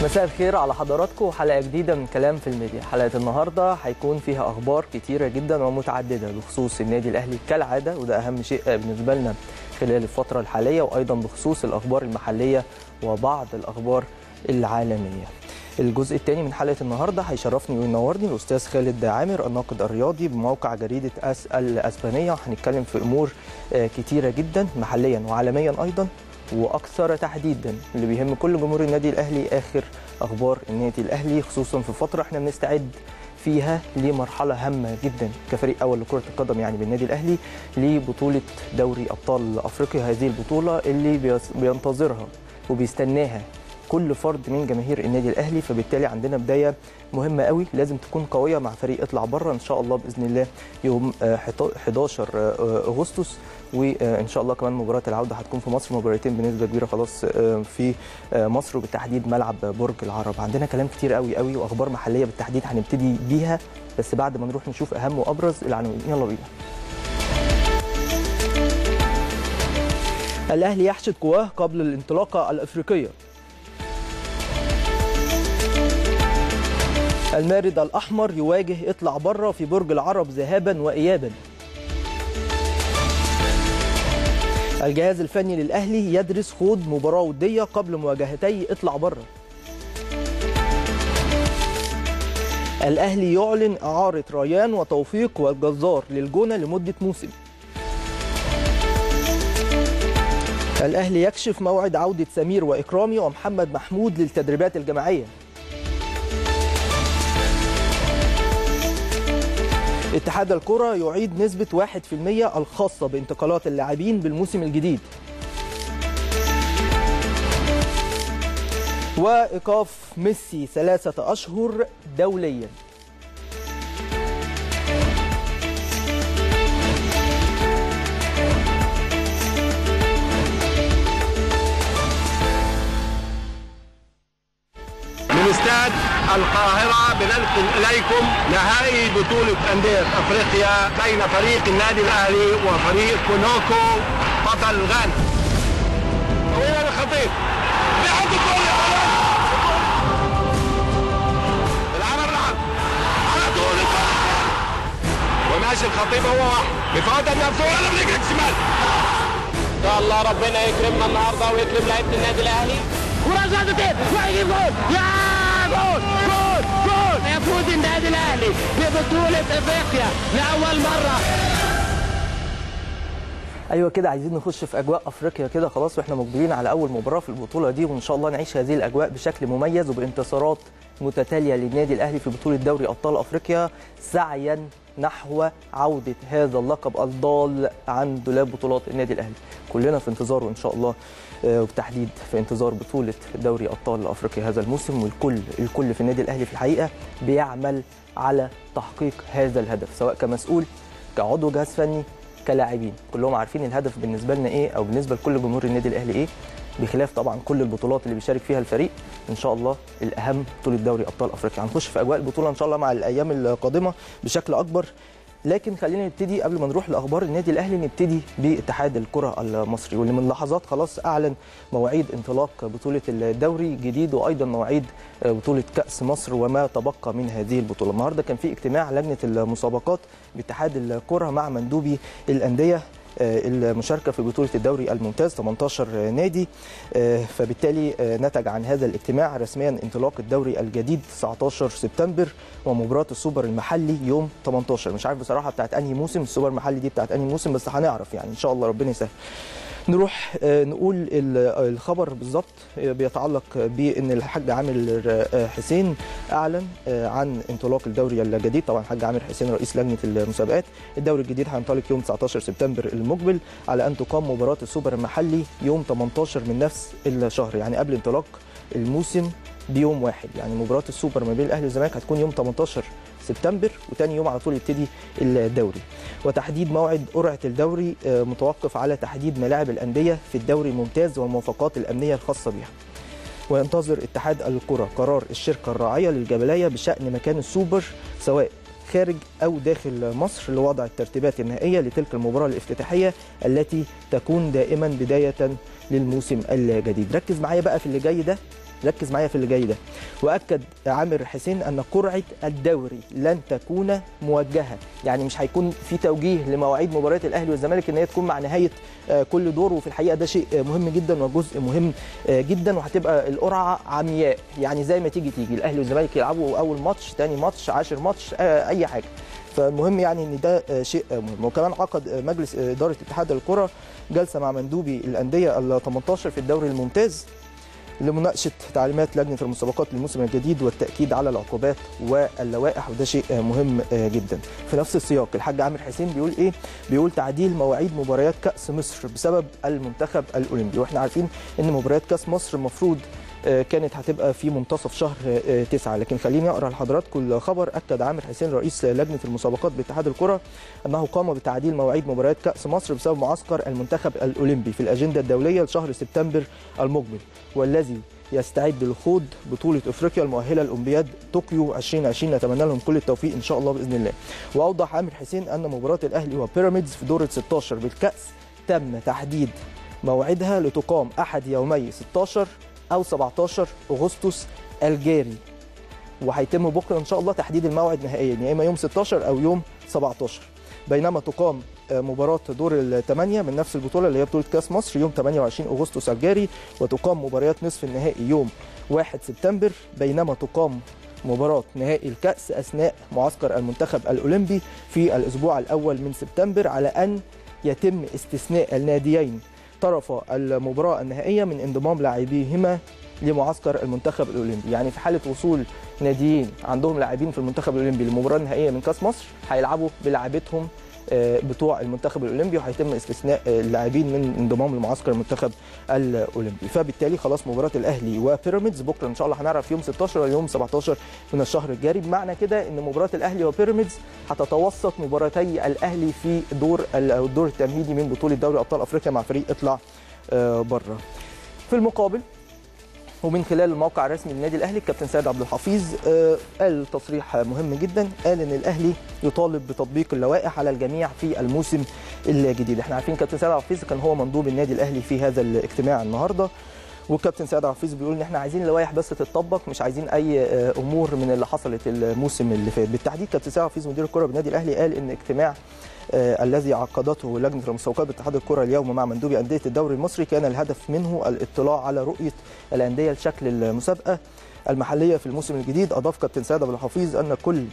مساء الخير على حضراتكم وحلقه جديده من كلام في الميديا حلقه النهارده هيكون فيها اخبار كتيره جدا ومتعدده بخصوص النادي الاهلي كالعاده وده اهم شيء بالنسبه لنا خلال الفتره الحاليه وايضا بخصوص الاخبار المحليه وبعض الاخبار العالميه الجزء الثاني من حلقه النهارده هيشرفني وينورني الاستاذ خالد عامر الناقد الرياضي بموقع جريده اس الاسبانيه وهنتكلم في امور كتيره جدا محليا وعالميا ايضا واكثر تحديدا اللي بيهم كل جمهور النادي الاهلي اخر اخبار النادي الاهلي خصوصا في فتره احنا بنستعد فيها لمرحله هامه جدا كفريق اول لكره القدم يعني بالنادي الاهلي لبطوله دوري ابطال افريقيا هذه البطوله اللي بينتظرها وبيستناها كل فرد من جماهير النادي الاهلي فبالتالي عندنا بدايه مهمه قوي لازم تكون قويه مع فريق اطلع بره ان شاء الله باذن الله يوم 11 اغسطس وان شاء الله كمان مباراه العوده هتكون في مصر مباراتين بنسبه كبيره خلاص في مصر وبالتحديد ملعب برج العرب عندنا كلام كتير قوي قوي واخبار محليه بالتحديد هنبتدي بيها بس بعد ما نروح نشوف اهم وابرز العناوين يلا بينا الاهلي يحشد قواه قبل الانطلاقه الافريقيه المارد الأحمر يواجه اطلع بره في برج العرب ذهابا وإيابا الجهاز الفني للأهلي يدرس خوض مباراة ودية قبل مواجهتي اطلع بره الأهلي يعلن إعارة ريان وتوفيق والجزار للجونة لمدة موسم الأهلي يكشف موعد عودة سمير وإكرامي ومحمد محمود للتدريبات الجماعية اتحاد الكرة يعيد نسبة 1% الخاصة بانتقالات اللاعبين بالموسم الجديد وإيقاف ميسي ثلاثة أشهر دوليا من استاد القاهرة بننقل إليكم نهائي بطولة أندية أفريقيا بين فريق النادي الأهلي وفريق كونوكو بطل غانا. طويلة للخطيب بيحط الجول العمل العرض على طول وماشي الخطيب هو واحد بفوضى مبسوط على برجلك شمال ان شاء الله ربنا يكرمنا النهارده ويكرم لعيبه النادي الاهلي كرة زادت وهيجيب جول يا جول جول جول يفوز النادي الاهلي ببطولة افريقيا لأول مرة ايوه كده عايزين نخش في اجواء افريقيا كده خلاص واحنا مقبلين على اول مباراه في البطوله دي وان شاء الله نعيش هذه الاجواء بشكل مميز وبانتصارات متتاليه للنادي الاهلي في بطوله دوري ابطال افريقيا سعيا نحو عوده هذا اللقب الضال عن دولاب بطولات النادي الاهلي كلنا في انتظاره ان شاء الله وبالتحديد في انتظار بطوله دوري ابطال افريقيا هذا الموسم والكل الكل في النادي الاهلي في الحقيقه بيعمل على تحقيق هذا الهدف سواء كمسؤول كعضو جهاز فني كلاعبين كلهم عارفين الهدف بالنسبه لنا ايه او بالنسبه لكل جمهور النادي الاهلي ايه بخلاف طبعا كل البطولات اللي بيشارك فيها الفريق ان شاء الله الاهم بطوله دوري ابطال افريقيا هنخش في اجواء البطوله ان شاء الله مع الايام القادمه بشكل اكبر لكن خلينا نبتدي قبل ما نروح لاخبار النادي الاهلي نبتدي باتحاد الكره المصري واللي من لحظات خلاص اعلن مواعيد انطلاق بطوله الدوري الجديد وايضا مواعيد بطوله كاس مصر وما تبقى من هذه البطوله النهارده كان في اجتماع لجنه المسابقات باتحاد الكره مع مندوبي الانديه المشاركه في بطوله الدوري الممتاز 18 نادي فبالتالي نتج عن هذا الاجتماع رسميا انطلاق الدوري الجديد 19 سبتمبر ومباراه السوبر المحلي يوم 18 مش عارف بصراحه بتاعت انهي موسم السوبر المحلي دي بتاعت انهي موسم بس هنعرف يعني ان شاء الله ربنا يسهل نروح نقول الخبر بالظبط بيتعلق بان الحاج عامر حسين اعلن عن انطلاق الدوري الجديد طبعا الحاج عامر حسين رئيس لجنه المسابقات الدوري الجديد هينطلق يوم 19 سبتمبر المقبل على ان تقام مباراه السوبر المحلي يوم 18 من نفس الشهر يعني قبل انطلاق الموسم بيوم واحد يعني مباراه السوبر ما بين الاهلي والزمالك هتكون يوم 18 سبتمبر وتاني يوم على طول يبتدي الدوري وتحديد موعد قرعه الدوري متوقف على تحديد ملاعب الانديه في الدوري الممتاز والموافقات الامنيه الخاصه بها وينتظر اتحاد الكره قرار الشركه الراعيه للجبليه بشان مكان السوبر سواء خارج او داخل مصر لوضع الترتيبات النهائيه لتلك المباراه الافتتاحيه التي تكون دائما بدايه للموسم الجديد ركز معايا بقى في اللي جاي ده ركز معايا في اللي جاي ده واكد عامر حسين ان قرعه الدوري لن تكون موجهه يعني مش هيكون في توجيه لمواعيد مباريات الاهلي والزمالك ان هي تكون مع نهايه آه، كل دور وفي الحقيقه ده شيء آه، مهم جدا وجزء مهم آه، جدا وهتبقى القرعه عمياء يعني زي ما تيجي تيجي الاهلي والزمالك يلعبوا اول ماتش تاني ماتش عاشر ماتش آه، اي حاجه فالمهم يعني ان ده آه، شيء آه، مهم وكمان عقد آه، مجلس آه، اداره اتحاد الكره جلسه مع مندوبي الانديه ال 18 في الدوري الممتاز لمناقشه تعليمات لجنه المسابقات للموسم الجديد والتاكيد على العقوبات واللوائح وده شيء آه، مهم آه، جدا. في نفس السياق الحاج عامر حسين بيقول ايه؟ بيقول تعديل مواعيد مباريات كاس مصر بسبب المنتخب الاولمبي واحنا عارفين ان مباريات كاس مصر المفروض آه، كانت هتبقى في منتصف شهر آه، تسعة لكن خليني اقرا لحضراتكم الخبر اكد عامر حسين رئيس لجنه المسابقات باتحاد الكره انه قام بتعديل مواعيد مباريات كاس مصر بسبب معسكر المنتخب الاولمبي في الاجنده الدوليه لشهر سبتمبر المقبل والذي يستعد لخوض بطولة افريقيا المؤهلة لاولمبياد طوكيو 2020 نتمنى لهم كل التوفيق ان شاء الله باذن الله. واوضح عامر حسين ان مباراة الاهلي وبيراميدز في دور ال 16 بالكأس تم تحديد موعدها لتقام احد يومي 16 او 17 اغسطس الجاري. وهيتم بكره ان شاء الله تحديد الموعد نهائيا يا اما يوم 16 او يوم 17 بينما تقام آه، مباراة دور الثمانية من نفس البطولة اللي هي بطولة كأس مصر يوم 28 أغسطس الجاري وتقام مباريات نصف النهائي يوم 1 سبتمبر بينما تقام مباراة نهائي الكأس أثناء معسكر المنتخب الأولمبي في الأسبوع الأول من سبتمبر على أن يتم استثناء الناديين طرف المباراة النهائية من انضمام لاعبيهما لمعسكر المنتخب الأولمبي يعني في حالة وصول ناديين عندهم لاعبين في المنتخب الأولمبي للمباراة النهائية من كأس مصر هيلعبوا بلاعبتهم آه، بتوع المنتخب الاولمبي وهيتم استثناء آه، اللاعبين من انضمام لمعسكر المنتخب الاولمبي فبالتالي خلاص مباراه الاهلي وبيراميدز بكره ان شاء الله هنعرف يوم 16 ولا يوم 17 من الشهر الجاري بمعنى كده ان مباراه الاهلي وبيراميدز هتتوسط مباراتي الاهلي في دور ال- أو الدور التمهيدي من بطوله دوري ابطال افريقيا مع فريق اطلع بره في المقابل ومن خلال الموقع الرسمي للنادي الاهلي الكابتن سيد عبد الحفيظ آه، قال تصريح مهم جدا قال ان الاهلي يطالب بتطبيق اللوائح على الجميع في الموسم الجديد احنا عارفين كابتن سيد عبد الحفيظ كان هو مندوب النادي الاهلي في هذا الاجتماع النهارده والكابتن سيد عبد الحفيظ بيقول ان احنا عايزين اللوائح بس تتطبق مش عايزين اي آه، امور من اللي حصلت الموسم اللي فات بالتحديد كابتن سيد عبد الحفيظ مدير الكره بالنادي الاهلي قال ان اجتماع آه، الذي عقدته لجنه المسابقات باتحاد الكره اليوم مع مندوبي انديه الدوري المصري كان الهدف منه الاطلاع على رؤيه الانديه لشكل المسابقه المحليه في الموسم الجديد اضاف كابتن سيد عبد الحفيظ ان كل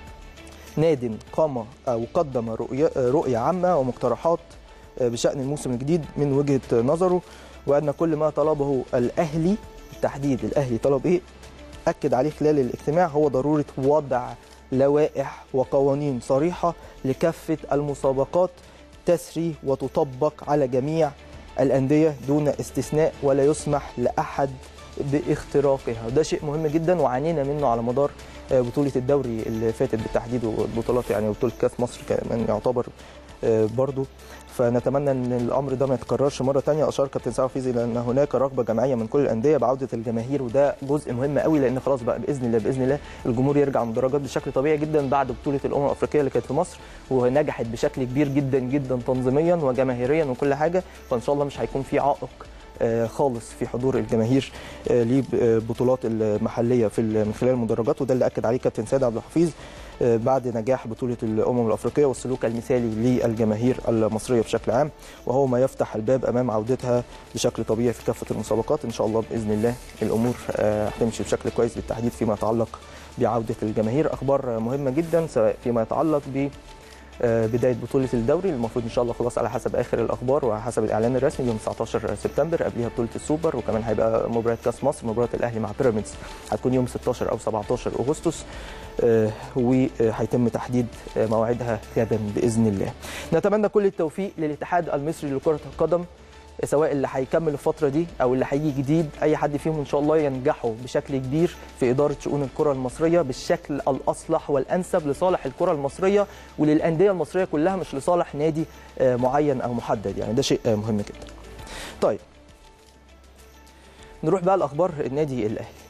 ناد قام او قدم رؤيه رؤيه عامه ومقترحات بشان الموسم الجديد من وجهه نظره وان كل ما طلبه الاهلي بالتحديد الاهلي طلب ايه اكد عليه خلال الاجتماع هو ضروره وضع لوائح وقوانين صريحه لكافه المسابقات تسري وتطبق على جميع الانديه دون استثناء ولا يسمح لاحد باختراقها وده شيء مهم جدا وعانينا منه على مدار آه، بطوله الدوري اللي فاتت بالتحديد والبطولات يعني بطوله كاس مصر كمان يعتبر آه، برضو فنتمنى ان الامر ده ما يتكررش مره ثانيه اشار كابتن سعد فيزي لان هناك رغبه جماعيه من كل الانديه بعوده الجماهير وده جزء مهم قوي لان خلاص بقى باذن الله باذن الله الجمهور يرجع مدرجات بشكل طبيعي جدا بعد بطوله الامم الافريقيه اللي كانت في مصر ونجحت بشكل كبير جدا جدا تنظيميا وجماهيريا وكل حاجه فان شاء الله مش هيكون في عائق آه، خالص في حضور الجماهير آه، للبطولات المحليه في ال- من خلال المدرجات وده اللي اكد عليه كابتن سيد عبد الحفيظ آه، بعد نجاح بطوله الامم الافريقيه والسلوك المثالي للجماهير المصريه بشكل عام وهو ما يفتح الباب امام عودتها بشكل طبيعي في كافه المسابقات ان شاء الله باذن الله الامور آه، هتمشي بشكل كويس بالتحديد فيما يتعلق بعوده الجماهير اخبار مهمه جدا سواء فيما يتعلق ب آه، بدايه بطوله الدوري المفروض ان شاء الله خلاص على حسب اخر الاخبار وعلى حسب الاعلان الرسمي يوم 19 سبتمبر قبلها بطوله السوبر وكمان هيبقى مباراه كاس مصر مباراه الاهلي مع بيراميدز هتكون يوم 16 او 17 اغسطس آه، وهيتم تحديد آه، موعدها غدا باذن الله. نتمنى كل التوفيق للاتحاد المصري لكره القدم سواء اللي هيكمل الفتره دي او اللي هيجي جديد اي حد فيهم ان شاء الله ينجحوا بشكل كبير في اداره شؤون الكره المصريه بالشكل الاصلح والانسب لصالح الكره المصريه وللانديه المصريه كلها مش لصالح نادي آه، معين او محدد يعني ده شيء آه، مهم جدا. طيب نروح بقى لاخبار النادي الاهلي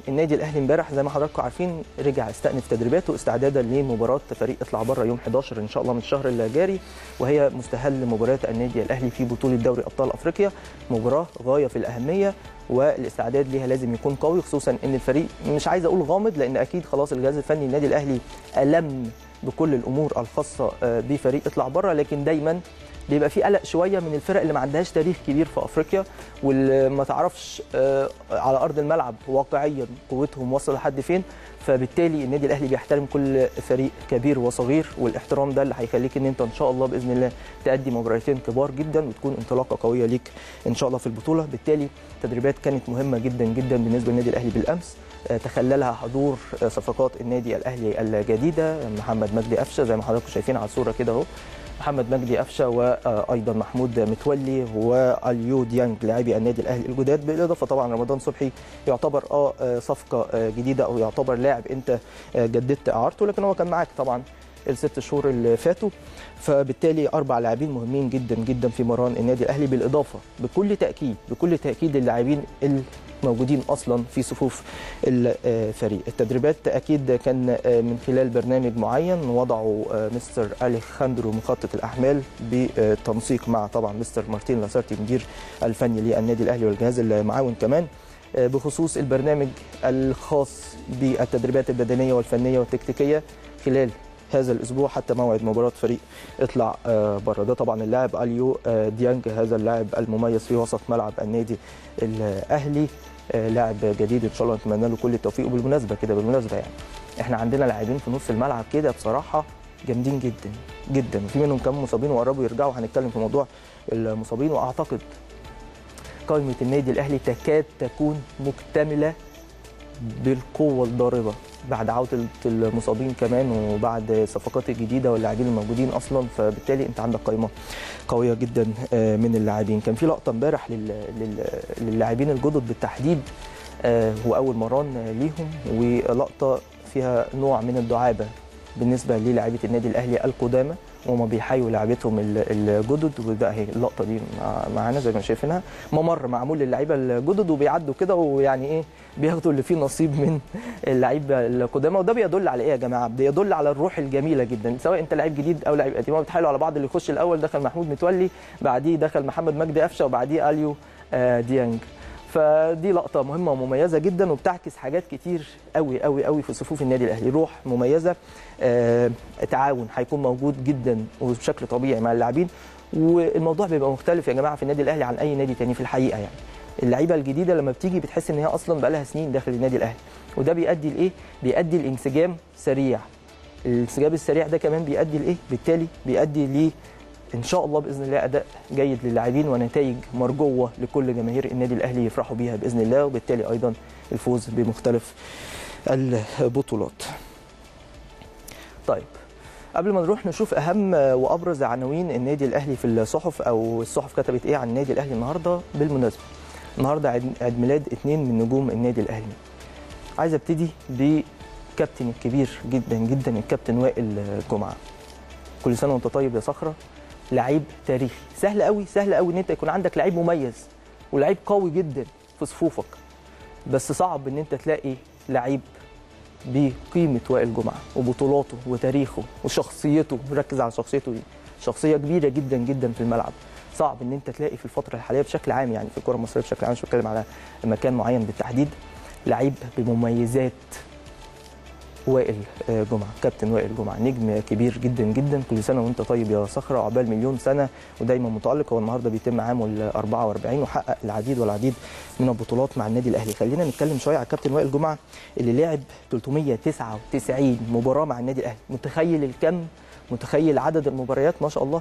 النادي الاهلي امبارح زي ما حضراتكم عارفين رجع استأنف تدريباته استعدادا لمباراه فريق اطلع بره يوم 11 ان شاء الله من الشهر الجاري وهي مستهل مباريات النادي الاهلي في بطوله دوري ابطال افريقيا مباراه غايه في الاهميه والاستعداد ليها لازم يكون قوي خصوصا ان الفريق مش عايز اقول غامض لان اكيد خلاص الجهاز الفني النادي الاهلي الم بكل الامور الخاصه آه، بفريق اطلع بره لكن دايما بيبقى في قلق شويه من الفرق اللي ما عندهاش تاريخ كبير في افريقيا واللي ما تعرفش آه، على ارض الملعب واقعيا قوتهم واصله لحد فين فبالتالي النادي الاهلي بيحترم كل فريق كبير وصغير والاحترام ده اللي هيخليك ان انت ان شاء الله باذن الله تأدي مباراتين كبار جدا وتكون انطلاقه قويه ليك ان شاء الله في البطوله بالتالي تدريبات كانت مهمه جدا جدا بالنسبه للنادي الاهلي بالامس آه، تخللها حضور آه، صفقات النادي الاهلي الجديده محمد مجدي قفشه زي ما حضراتكم شايفين على الصوره كده اهو محمد مجدي قفشه وايضا محمود متولي واليو ديانج لاعبي النادي الاهلي الجداد بالاضافه طبعا رمضان صبحي يعتبر اه آه، صفقه آه، جديده او يعتبر لاعب انت آه، جددت اعارته لكن هو كان معاك طبعا الست شهور اللي فاتوا فبالتالي اربع لاعبين مهمين جدا جدا في مران النادي الاهلي بالاضافه بكل تاكيد بكل تاكيد اللاعبين الموجودين اصلا في صفوف الفريق التدريبات اكيد كان من خلال برنامج معين وضعه مستر اليخاندرو مخطط الاحمال بالتنسيق مع طبعا مستر مارتين لاسارتي مدير الفني للنادي الاهلي والجهاز المعاون كمان بخصوص البرنامج الخاص بالتدريبات البدنيه والفنيه والتكتيكيه خلال هذا الاسبوع حتى موعد مباراه فريق اطلع آه، بره ده طبعا اللاعب اليو آه، ديانج هذا اللاعب المميز في وسط ملعب النادي الاهلي آه، لاعب جديد ان شاء الله نتمنى له كل التوفيق وبالمناسبه كده بالمناسبه يعني احنا عندنا لاعبين في نص الملعب كده بصراحه جامدين جدا جدا في منهم كمان مصابين وقربوا يرجعوا هنتكلم في موضوع المصابين واعتقد قائمه النادي الاهلي تكاد تكون مكتمله بالقوه الضاربه بعد عوده المصابين كمان وبعد الصفقات الجديده واللاعبين الموجودين اصلا فبالتالي انت عندك قائمه قويه جدا آه، من اللاعبين كان في لقطه امبارح لل- لل- للاعبين الجدد بالتحديد آه، واول مران ليهم ولقطه فيها نوع من الدعابه بالنسبه للاعيبه النادي الاهلي القدامى وهم بيحيوا لاعبتهم ال- الجدد وده اهي اللقطه دي مع- معانا زي ما شايفينها ممر معمول للعيبه الجدد وبيعدوا كده ويعني ايه بياخدوا اللي فيه نصيب من اللعيبه القدامى وده بيدل على ايه يا جماعه؟ بيدل على الروح الجميله جدا سواء انت لعيب جديد او لعيب قديم هو بيتحايلوا على بعض اللي يخش الاول دخل محمود متولي بعديه دخل محمد مجدي قفشه وبعديه اليو آه، ديانج فدي لقطه مهمه ومميزه جدا وبتعكس حاجات كتير قوي قوي قوي في صفوف النادي الاهلي روح مميزه آه، تعاون هيكون موجود جدا وبشكل طبيعي مع اللاعبين والموضوع بيبقى مختلف يا جماعه في النادي الاهلي عن اي نادي تاني في الحقيقه يعني اللعيبه الجديده لما بتيجي بتحس ان هي اصلا بقى لها سنين داخل النادي الاهلي وده بيؤدي لايه بيؤدي لانسجام سريع الانسجام السريع ده كمان بيؤدي لايه بالتالي بيؤدي ل ان شاء الله باذن الله اداء جيد للاعبين ونتائج مرجوه لكل جماهير النادي الاهلي يفرحوا بيها باذن الله وبالتالي ايضا الفوز بمختلف البطولات طيب قبل ما نروح نشوف اهم وابرز عناوين النادي الاهلي في الصحف او الصحف كتبت ايه عن النادي الاهلي النهارده بالمناسبه النهارده عيد عيد ميلاد اثنين من نجوم النادي الاهلي عايز ابتدي بكابتن الكبير جدا جدا الكابتن وائل جمعه كل سنه وانت طيب يا صخره لعيب تاريخي سهل قوي سهل قوي ان انت يكون عندك لعيب مميز ولعيب قوي جدا في صفوفك بس صعب ان انت تلاقي لعيب بقيمه وائل جمعه وبطولاته وتاريخه وشخصيته ركز على شخصيته دي شخصيه كبيره جدا جدا في الملعب صعب ان انت تلاقي في الفتره الحاليه بشكل عام يعني في الكره المصريه بشكل عام مش بتكلم على مكان معين بالتحديد لعيب بمميزات وائل آه، جمعه كابتن وائل جمعه نجم كبير جدا جدا كل سنه وانت طيب يا صخره عقبال مليون سنه ودايما متالق هو النهارده بيتم عامه ال 44 وحقق العديد والعديد من البطولات مع النادي الاهلي خلينا نتكلم شويه على كابتن وائل جمعه اللي لعب 399 مباراه مع النادي الاهلي متخيل الكم متخيل عدد المباريات ما شاء الله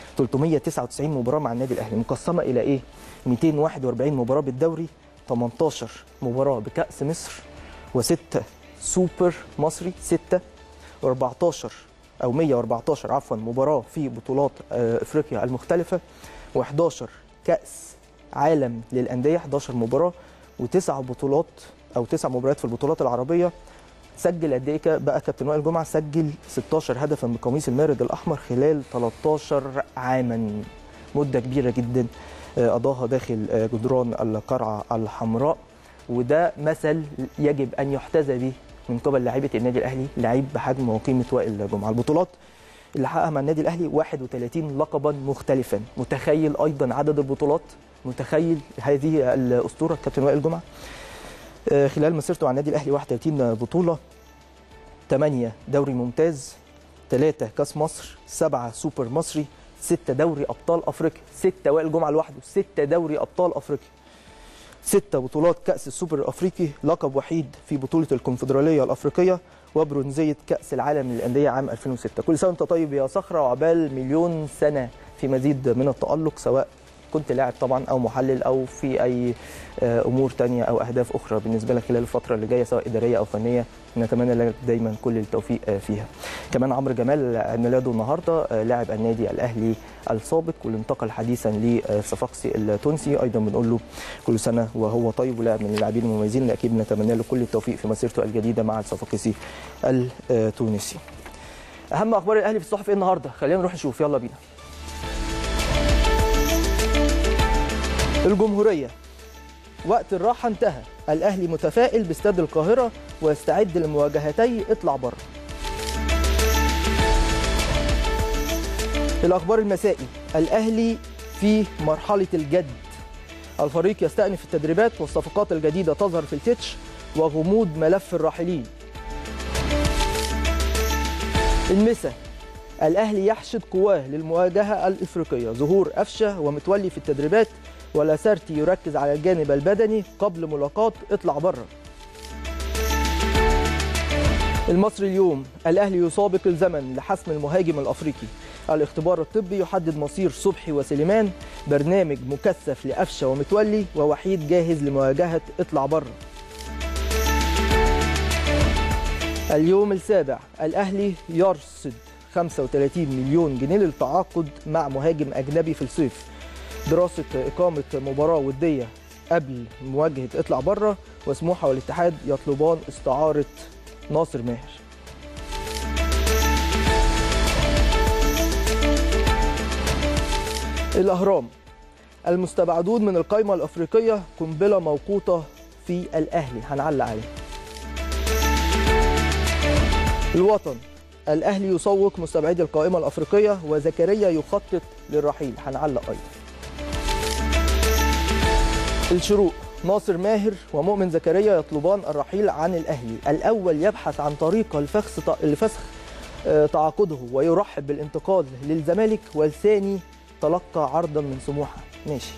399 مباراه مع النادي الاهلي مقسمه الى ايه 241 مباراه بالدوري 18 مباراه بكاس مصر وسته سوبر مصري 6 و14 او 114 عفوا مباراه في بطولات آه، افريقيا المختلفه و11 كاس عالم للانديه 11 مباراه وتسع بطولات او تسع مباريات في البطولات العربيه سجل قد ايه ك- بقى كابتن وائل جمعه سجل 16 هدفا بقميص المارد الاحمر خلال 13 عاما مده كبيره جدا آه، قضاها داخل آه، جدران القرعه الحمراء وده مثل يجب ان يحتذى به من قبل لاعيبه النادي الاهلي لعيب بحجم وقيمه وائل جمعه البطولات اللي حققها مع النادي الاهلي 31 لقبا مختلفا متخيل ايضا عدد البطولات متخيل هذه الاسطوره كابتن وائل جمعه آه، خلال مسيرته مع النادي الاهلي 31 بطوله 8 دوري ممتاز 3 كاس مصر 7 سوبر مصري 6 دوري ابطال افريقيا 6 وائل جمعه لوحده 6 دوري ابطال افريقيا ستة بطولات كأس السوبر الأفريقي لقب وحيد في بطولة الكونفدرالية الأفريقية وبرونزية كأس العالم للأندية عام 2006 كل سنة وأنت طيب يا صخرة وعبال مليون سنة في مزيد من التألق سواء كنت لاعب طبعا أو محلل أو في أي آه، أمور تانية أو أهداف أخرى بالنسبة لك خلال الفترة اللي جاية سواء إدارية أو فنية نتمنى لك دايما كل التوفيق آه، فيها كمان عمرو جمال عيد ميلاده النهارده آه، لاعب النادي الأهلي السابق واللي انتقل حديثا لصفاقسي التونسي أيضا بنقول له كل سنة وهو طيب ولاعب من اللاعبين المميزين اللي أكيد نتمنى له كل التوفيق في مسيرته الجديدة مع الصفاقسي التونسي أهم أخبار الأهلي في الصحف إيه النهارده خلينا نروح نشوف يلا بينا الجمهورية وقت الراحة انتهى الأهلي متفائل باستاد القاهرة ويستعد لمواجهتي اطلع بره الأخبار المسائي الأهلي في مرحلة الجد الفريق يستأنف التدريبات والصفقات الجديدة تظهر في التتش وغموض ملف الراحلين المسا الأهلي يحشد قواه للمواجهة الإفريقية ظهور أفشة ومتولي في التدريبات ولاسارتي يركز على الجانب البدني قبل ملاقاة اطلع بره المصري اليوم الأهلي يسابق الزمن لحسم المهاجم الأفريقي الاختبار الطبي يحدد مصير صبحي وسليمان برنامج مكثف لأفشة ومتولي ووحيد جاهز لمواجهة اطلع بره اليوم السابع الأهلي يرصد 35 مليون جنيه للتعاقد مع مهاجم أجنبي في الصيف دراسة إقامة مباراة ودية قبل مواجهة اطلع بره وسموحة والاتحاد يطلبان استعارة ناصر ماهر الأهرام المستبعدون من القائمة الأفريقية قنبلة موقوتة في الأهلي هنعلق عليه الوطن الأهلي يسوق مستبعدي القائمة الأفريقية وزكريا يخطط للرحيل هنعلق أيضا الشروق ناصر ماهر ومؤمن زكريا يطلبان الرحيل عن الأهلي الأول يبحث عن طريقة لفسخ لفسخ آه، تعاقده ويرحب بالانتقال للزمالك والثاني تلقى عرضا من سموحة ماشي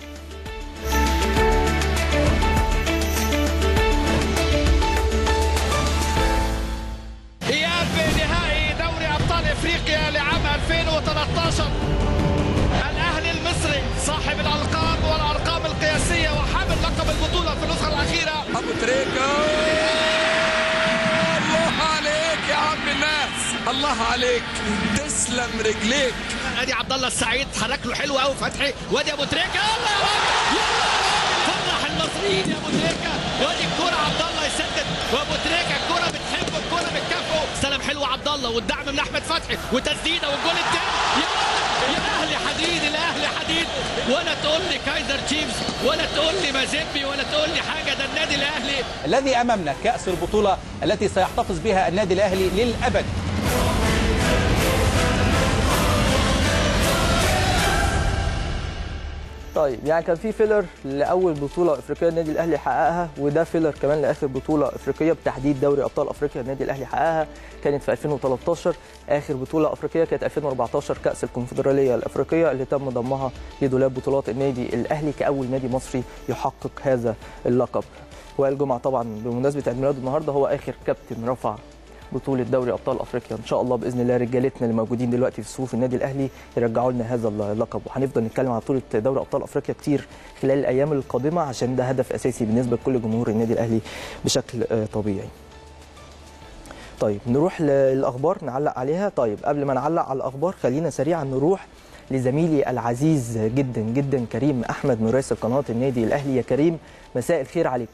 إياب نهائي دوري أبطال إفريقيا لعام 2013 الأهلي المصري صاحب الألقاب والأرقام القياسية وحامل لقب البطولة في النسخة الأخيرة ابو تريكه الله عليك يا عم الناس الله عليك تسلم رجليك ادي عبد الله السعيد حرك له حلو قوي فتحي وادي ابو تريكه يلا يلا فرح المصريين يا ابو تريكه وادي الكوره عبد الله يسدد وابو تريكه الكوره بتحبه الكوره بتكافئه استلم حلو عبد الله والدعم من احمد فتحي وتسديده والجول الثاني يا يا اهلي حديد الاهلي حديد ولا تقول لي كايزر تشيفز ولا تقول لي مازيمبي ولا تقول لي حاجه ده النادي الاهلي الذي امامنا كاس البطوله التي سيحتفظ بها النادي الاهلي للابد طيب يعني كان في فيلر لاول بطوله افريقيه النادي الاهلي حققها وده فيلر كمان لاخر بطوله افريقيه بتحديد دوري ابطال افريقيا النادي الاهلي حققها كانت في 2013 اخر بطوله افريقيه كانت 2014 كاس الكونفدراليه الافريقيه اللي تم ضمها لدولاب بطولات النادي الاهلي كاول نادي مصري يحقق هذا اللقب وائل جمعه طبعا بمناسبه عيد ميلاده النهارده هو اخر كابتن رفع بطولة دوري أبطال أفريقيا إن شاء الله بإذن الله رجالتنا اللي موجودين دلوقتي في صفوف النادي الأهلي يرجعوا لنا هذا اللقب وهنفضل نتكلم عن بطولة دوري أبطال أفريقيا كتير خلال الأيام القادمة عشان ده هدف أساسي بالنسبة لكل جمهور النادي الأهلي بشكل آه، طبيعي. طيب نروح للأخبار نعلق عليها طيب قبل ما نعلق على الأخبار خلينا سريعا نروح لزميلي العزيز جدا جدا كريم أحمد مراسل قناة النادي الأهلي يا كريم مساء الخير عليك.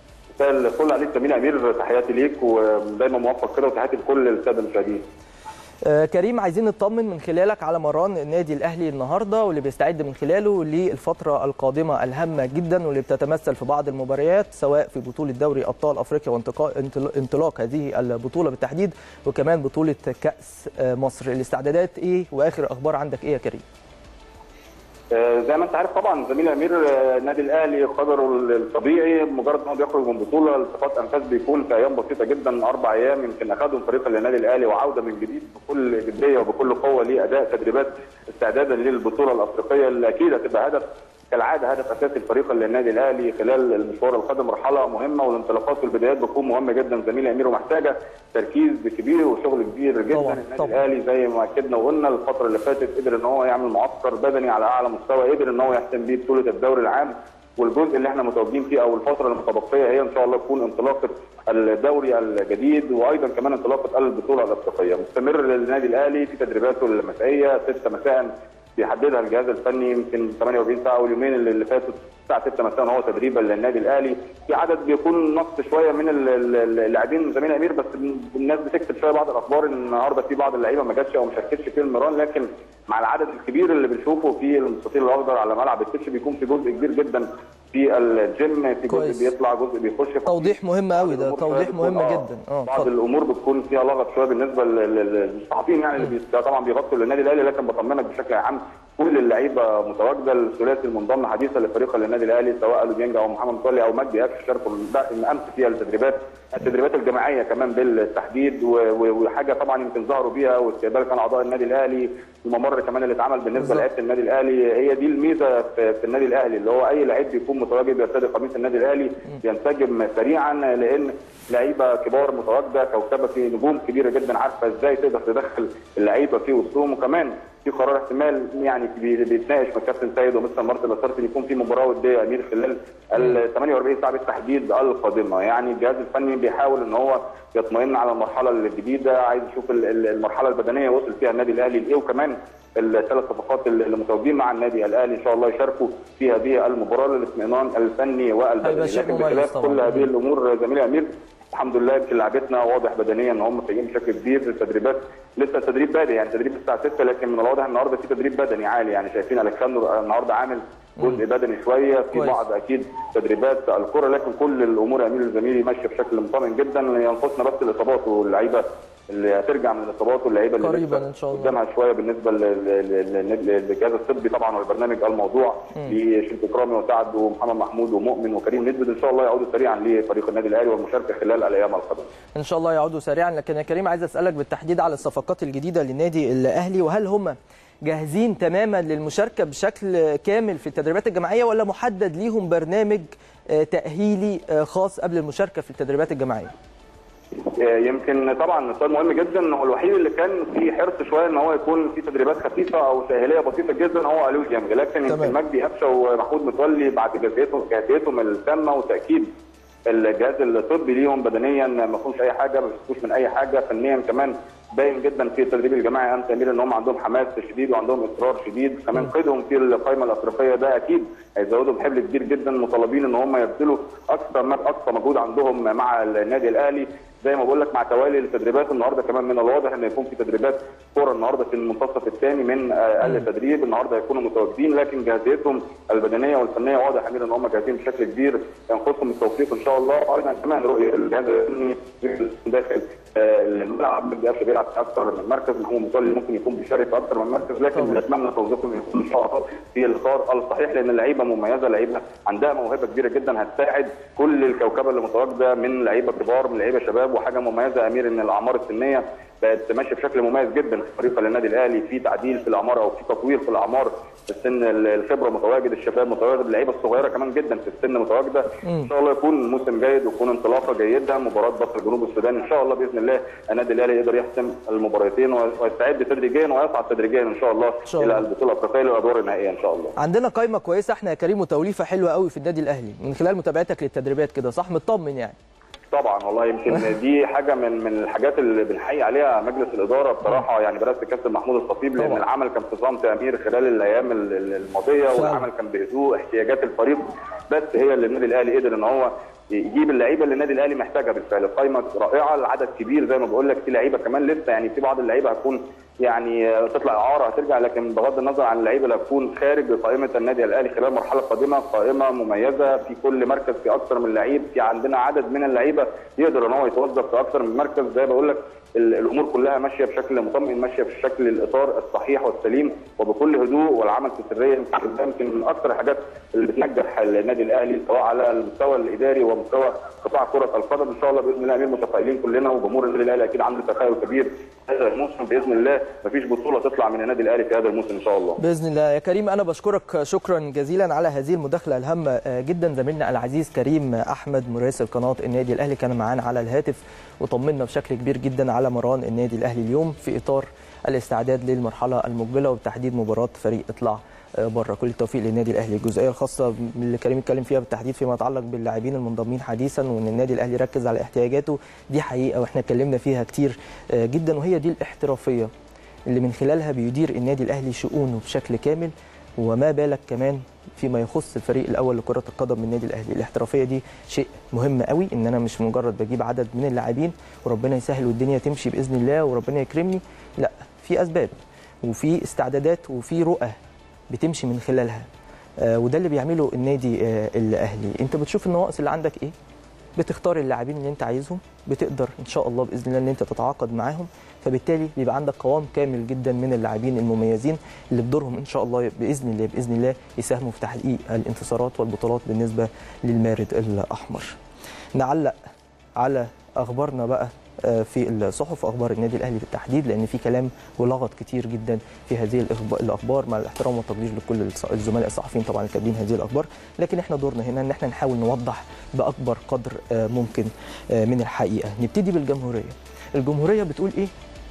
مساء الفل عليك جميل امير تحياتي ليك ودايما موفق كده وتحياتي لكل الساده المشاهدين آه، كريم عايزين نطمن من خلالك على مران النادي الاهلي النهارده واللي بيستعد من خلاله للفتره القادمه الهامه جدا واللي بتتمثل في بعض المباريات سواء في بطوله دوري ابطال افريقيا وانطلاق انطلاق هذه البطوله بالتحديد وكمان بطوله كاس آه، مصر الاستعدادات ايه واخر اخبار عندك ايه يا كريم آه، زي ما انت عارف طبعا زميل امير آه، النادي الاهلي قدره الطبيعي مجرد ما هو بيخرج من بطوله التقاط انفاس بيكون في ايام بسيطه جدا اربع ايام يمكن اخذهم فريق النادي الاهلي وعوده من جديد بكل جديه وبكل قوه لاداء تدريبات استعدادا للبطوله الافريقيه اللي اكيد هتبقى هدف كالعاده هدف اساسي الفريق للنادي الاهلي خلال المشوار القادم مرحله مهمه والانطلاقات في البدايات بتكون مهمه جدا زميل امير ومحتاجه تركيز كبير وشغل كبير جدا طبعاً، النادي طبعاً. الاهلي زي ما اكدنا وقلنا الفتره اللي فاتت قدر ان هو يعمل معسكر بدني على اعلى مستوى قدر ان هو يحسم بيه بطوله الدوري العام والجزء اللي احنا متواجدين فيه او الفتره المتبقيه هي ان شاء الله تكون انطلاقه الدوري الجديد وايضا كمان انطلاقه البطوله الافريقيه مستمر للنادي الاهلي في تدريباته المسائيه 6 مساء بيحددها الجهاز الفني يمكن 48 ساعه واليومين اللي اللي فاتوا الساعه 6 مساء هو تدريبا للنادي الاهلي في عدد بيكون نقص شويه من ال- ال- اللاعبين زميل امير بس الناس بتكتب شويه بعض الاخبار ان النهارده في بعض اللعيبه ما جاتش او ما شاركتش في المران لكن مع العدد الكبير اللي بنشوفه في المستطيل الاخضر على ملعب التتش بيكون في جزء كبير جدا في الجيم في كويس. جزء بيطلع جزء بيخش توضيح مهم قوي ده الأمور شوية توضيح بتكون- مهم آه، جدا اه بعض اتفضل. الامور بتكون فيها لغط شويه بالنسبه لل- لل- للصحفيين يعني اللي بي- طبعا بيغطوا للنادي الاهلي لكن بطمنك بشكل عام كل اللعيبه متواجده الثلاثي المنضم حديثا لفريق النادي الاهلي سواء لودينجا او محمد متولي او مجدي قفش شاركوا من امس فيها التدريبات التدريبات الجماعيه كمان بالتحديد و- و- وحاجه طبعا يمكن ظهروا بيها واستقبال كان اعضاء النادي الاهلي الممر كمان اللي اتعمل بالنسبه بالظبط. لعيبه النادي الاهلي هي دي الميزه في, في النادي الاهلي اللي هو اي لعيب بيكون متواجد يرتدي قميص النادي الاهلي ينسجم سريعا لان لعيبه كبار متواجده كوكبه في نجوم كبيره جدا عارفه ازاي تقدر تدخل اللعيبه في وسطهم وكمان في قرار احتمال يعني بي- بيتناقش مع كابتن سيد ومستر مارتن لاسارتي ان يكون في مباراه وديه امير خلال ال 48 ساعه بالتحديد القادمه يعني الجهاز الفني بيحاول ان هو يطمئن على المرحله الجديده عايز يشوف ال- ال- المرحله البدنيه وصل فيها النادي الاهلي لايه وكمان الثلاث صفقات اللي اللي متواجدين مع النادي الاهلي ان شاء الله يشاركوا في هذه المباراه للاطمئنان الفني هيبقى والبدني شيء لكن مميز بخلاف طبعاً. كل هذه الامور زميلي امير الحمد لله يمكن لعبتنا واضح بدنيا ان هم فايقين بشكل كبير التدريبات لسه التدريب بادئ يعني تدريب الساعه 6 لكن من الواضح النهارده في تدريب بدني عالي يعني شايفين الكسندر النهارده عامل جزء بدني شويه في كويس. بعض اكيد تدريبات الكره لكن كل الامور يا امير زميلي ماشيه بشكل مطمئن جدا ينقصنا بس الاصابات واللعيبه اللي هترجع من الاصابات واللعيبه اللي قريباً لسه إن شاء الله. قدامها شويه بالنسبه لل- لل- لل- للجهاز الطبي طبعا والبرنامج الموضوع لشريف اكرامي وسعد ومحمد محمود ومؤمن وكريم ندبد ان شاء الله يعودوا سريعا لفريق النادي الاهلي والمشاركه خلال الايام القادمه. ان شاء الله يعودوا سريعا لكن يا كريم عايز اسالك بالتحديد على الصفقات الجديده للنادي الاهلي وهل هم جاهزين تماما للمشاركه بشكل كامل في التدريبات الجماعيه ولا محدد ليهم برنامج آه، تاهيلي آه، خاص قبل المشاركه في التدريبات الجماعيه يمكن طبعا سؤال مهم جدا هو الوحيد اللي كان في حرص شويه ان هو يكون في تدريبات خفيفه او ساهليه بسيطه جدا هو الو جيمج لكن تمام. يمكن مجدي قفشه ومحمود متولي بعد جاهزيتهم جاهزيتهم التامه وتاكيد الجهاز الطبي ليهم بدنيا ما فيهمش اي حاجه ما بيشتكوش من اي حاجه فنيا كمان باين جدا في التدريب الجماعي انت امير ان هم عندهم حماس شديد وعندهم اصرار شديد كمان قيدهم في القائمه الافريقيه ده اكيد هيزودهم حمل كبير جدا مطالبين ان هم يبذلوا اكثر ما اقصى مجهود عندهم مع النادي الاهلي زي ما بقول لك مع توالي التدريبات النهارده كمان من الواضح ان يكون في تدريبات كوره النهارده في المنتصف الثاني من آه، التدريب النهارده هيكونوا متواجدين لكن جاهزيتهم البدنيه والفنيه واضح امير ان هم جاهزين بشكل كبير ينقصهم التوفيق ان شاء الله ايضا كمان رؤيه الجهاز الفني داخل آه، الملعب ما بيقدرش بيلعب في اكثر من مركز محمود متولي ممكن يكون بيشارك في اكثر من مركز لكن بنتمنى توظيفهم يكون ان شاء الله في الاطار الصحيح لان اللعيبه مميزه لعيبه عندها موهبه كبيره جدا هتساعد كل الكوكبه اللي متواجده من لعيبه كبار من لعيبه شباب وحاجه مميزه يا امير ان الاعمار السنيه بقت ماشيه بشكل مميز جدا في فريق النادي الاهلي في تعديل في الاعمار او في تطوير في الاعمار في السن الخبره متواجد الشباب متواجد اللعيبه الصغيره كمان جدا في السن متواجده ان شاء الله يكون موسم جيد ويكون انطلاقه جيده مباراه بصر جنوب السودان ان شاء الله باذن الله النادي الاهلي يقدر يحسم المباراتين ويستعد تدريجيا ويصعد تدريجيا ان شاء الله شاء الله. الى البطوله الافريقيه للادوار النهائيه ان شاء الله عندنا قائمه كويسه احنا يا كريم وتوليفه حلوه قوي في النادي الاهلي من خلال متابعتك للتدريبات كده صح مطمن يعني طبعا والله يمكن دي حاجه من من الحاجات اللي بنحيي عليها مجلس الاداره بصراحه يعني برئاسه الكابتن محمود الخطيب لان طبعا. العمل كان في صمت يا امير خلال الايام ال- ال- الماضيه فعلا. والعمل كان بهدوء احتياجات الفريق بس هي اللي النادي الاهلي قدر ان هو يجيب اللعيبه اللي النادي الاهلي محتاجها بالفعل القائمه رائعه العدد كبير زي ما بقول لك في لعيبه كمان لسه يعني في بعض اللعيبه هتكون يعني آه، تطلع اعاره هترجع لكن بغض النظر عن اللعيبه اللي هتكون خارج قائمه النادي الاهلي خلال المرحله القادمه قائمه مميزه في كل مركز في اكثر من لعيب في عندنا عدد من اللعيبه يقدر ان هو يتوظف في اكثر من مركز زي بقول لك ال- الامور كلها ماشيه بشكل مطمئن ماشيه في شكل الاطار الصحيح والسليم وبكل هدوء والعمل في سريه يمكن ده يمكن من اكثر الحاجات اللي بتنجح النادي الاهلي سواء على المستوى الاداري ومستوى قطاع كره القدم ان شاء الله باذن الله امين متفائلين كلنا وجمهور النادي الاهلي اكيد عنده تفاؤل كبير هذا الموسم باذن الله مفيش بطوله تطلع من النادي الاهلي في هذا الموسم ان شاء الله باذن الله يا كريم انا بشكرك شكرا جزيلا على هذه المداخله الهامه آه، جدا زميلنا العزيز كريم احمد مراسل قناه النادي الاهلي كان معانا على الهاتف وطمنا بشكل كبير جدا على مران النادي الاهلي اليوم في اطار الاستعداد للمرحله المقبله وبتحديد مباراه فريق اطلع آه، بره كل التوفيق للنادي الاهلي الجزئيه الخاصه اللي كريم اتكلم فيها بالتحديد فيما يتعلق باللاعبين المنضمين حديثا وان النادي الاهلي ركز على احتياجاته دي حقيقه واحنا اتكلمنا فيها كتير آه، جدا وهي دي الاحترافيه اللي من خلالها بيدير النادي الاهلي شؤونه بشكل كامل وما بالك كمان فيما يخص الفريق الاول لكره القدم من النادي الاهلي الاحترافيه دي شيء مهم قوي ان انا مش مجرد بجيب عدد من اللاعبين وربنا يسهل والدنيا تمشي باذن الله وربنا يكرمني لا في اسباب وفي استعدادات وفي رؤى بتمشي من خلالها آه وده اللي بيعمله النادي آه الاهلي انت بتشوف النواقص اللي عندك ايه بتختار اللاعبين اللي انت عايزهم بتقدر ان شاء الله باذن الله ان انت تتعاقد معاهم فبالتالي بيبقى عندك قوام كامل جدا من اللاعبين المميزين اللي بدورهم ان شاء الله باذن الله باذن الله يساهموا في تحقيق الانتصارات والبطولات بالنسبه للمارد الاحمر. نعلق على اخبارنا بقى آه، في الصحف اخبار النادي الاهلي بالتحديد لان في كلام ولغط كتير جدا في هذه الإخب- الاخبار مع الاحترام والتقدير لكل الص- الزملاء الصحفيين طبعا اللي كاتبين هذه الاخبار لكن احنا دورنا هنا ان احنا نحاول نوضح باكبر قدر آه، ممكن آه، من الحقيقه نبتدي بالجمهوريه الجمهوريه بتقول ايه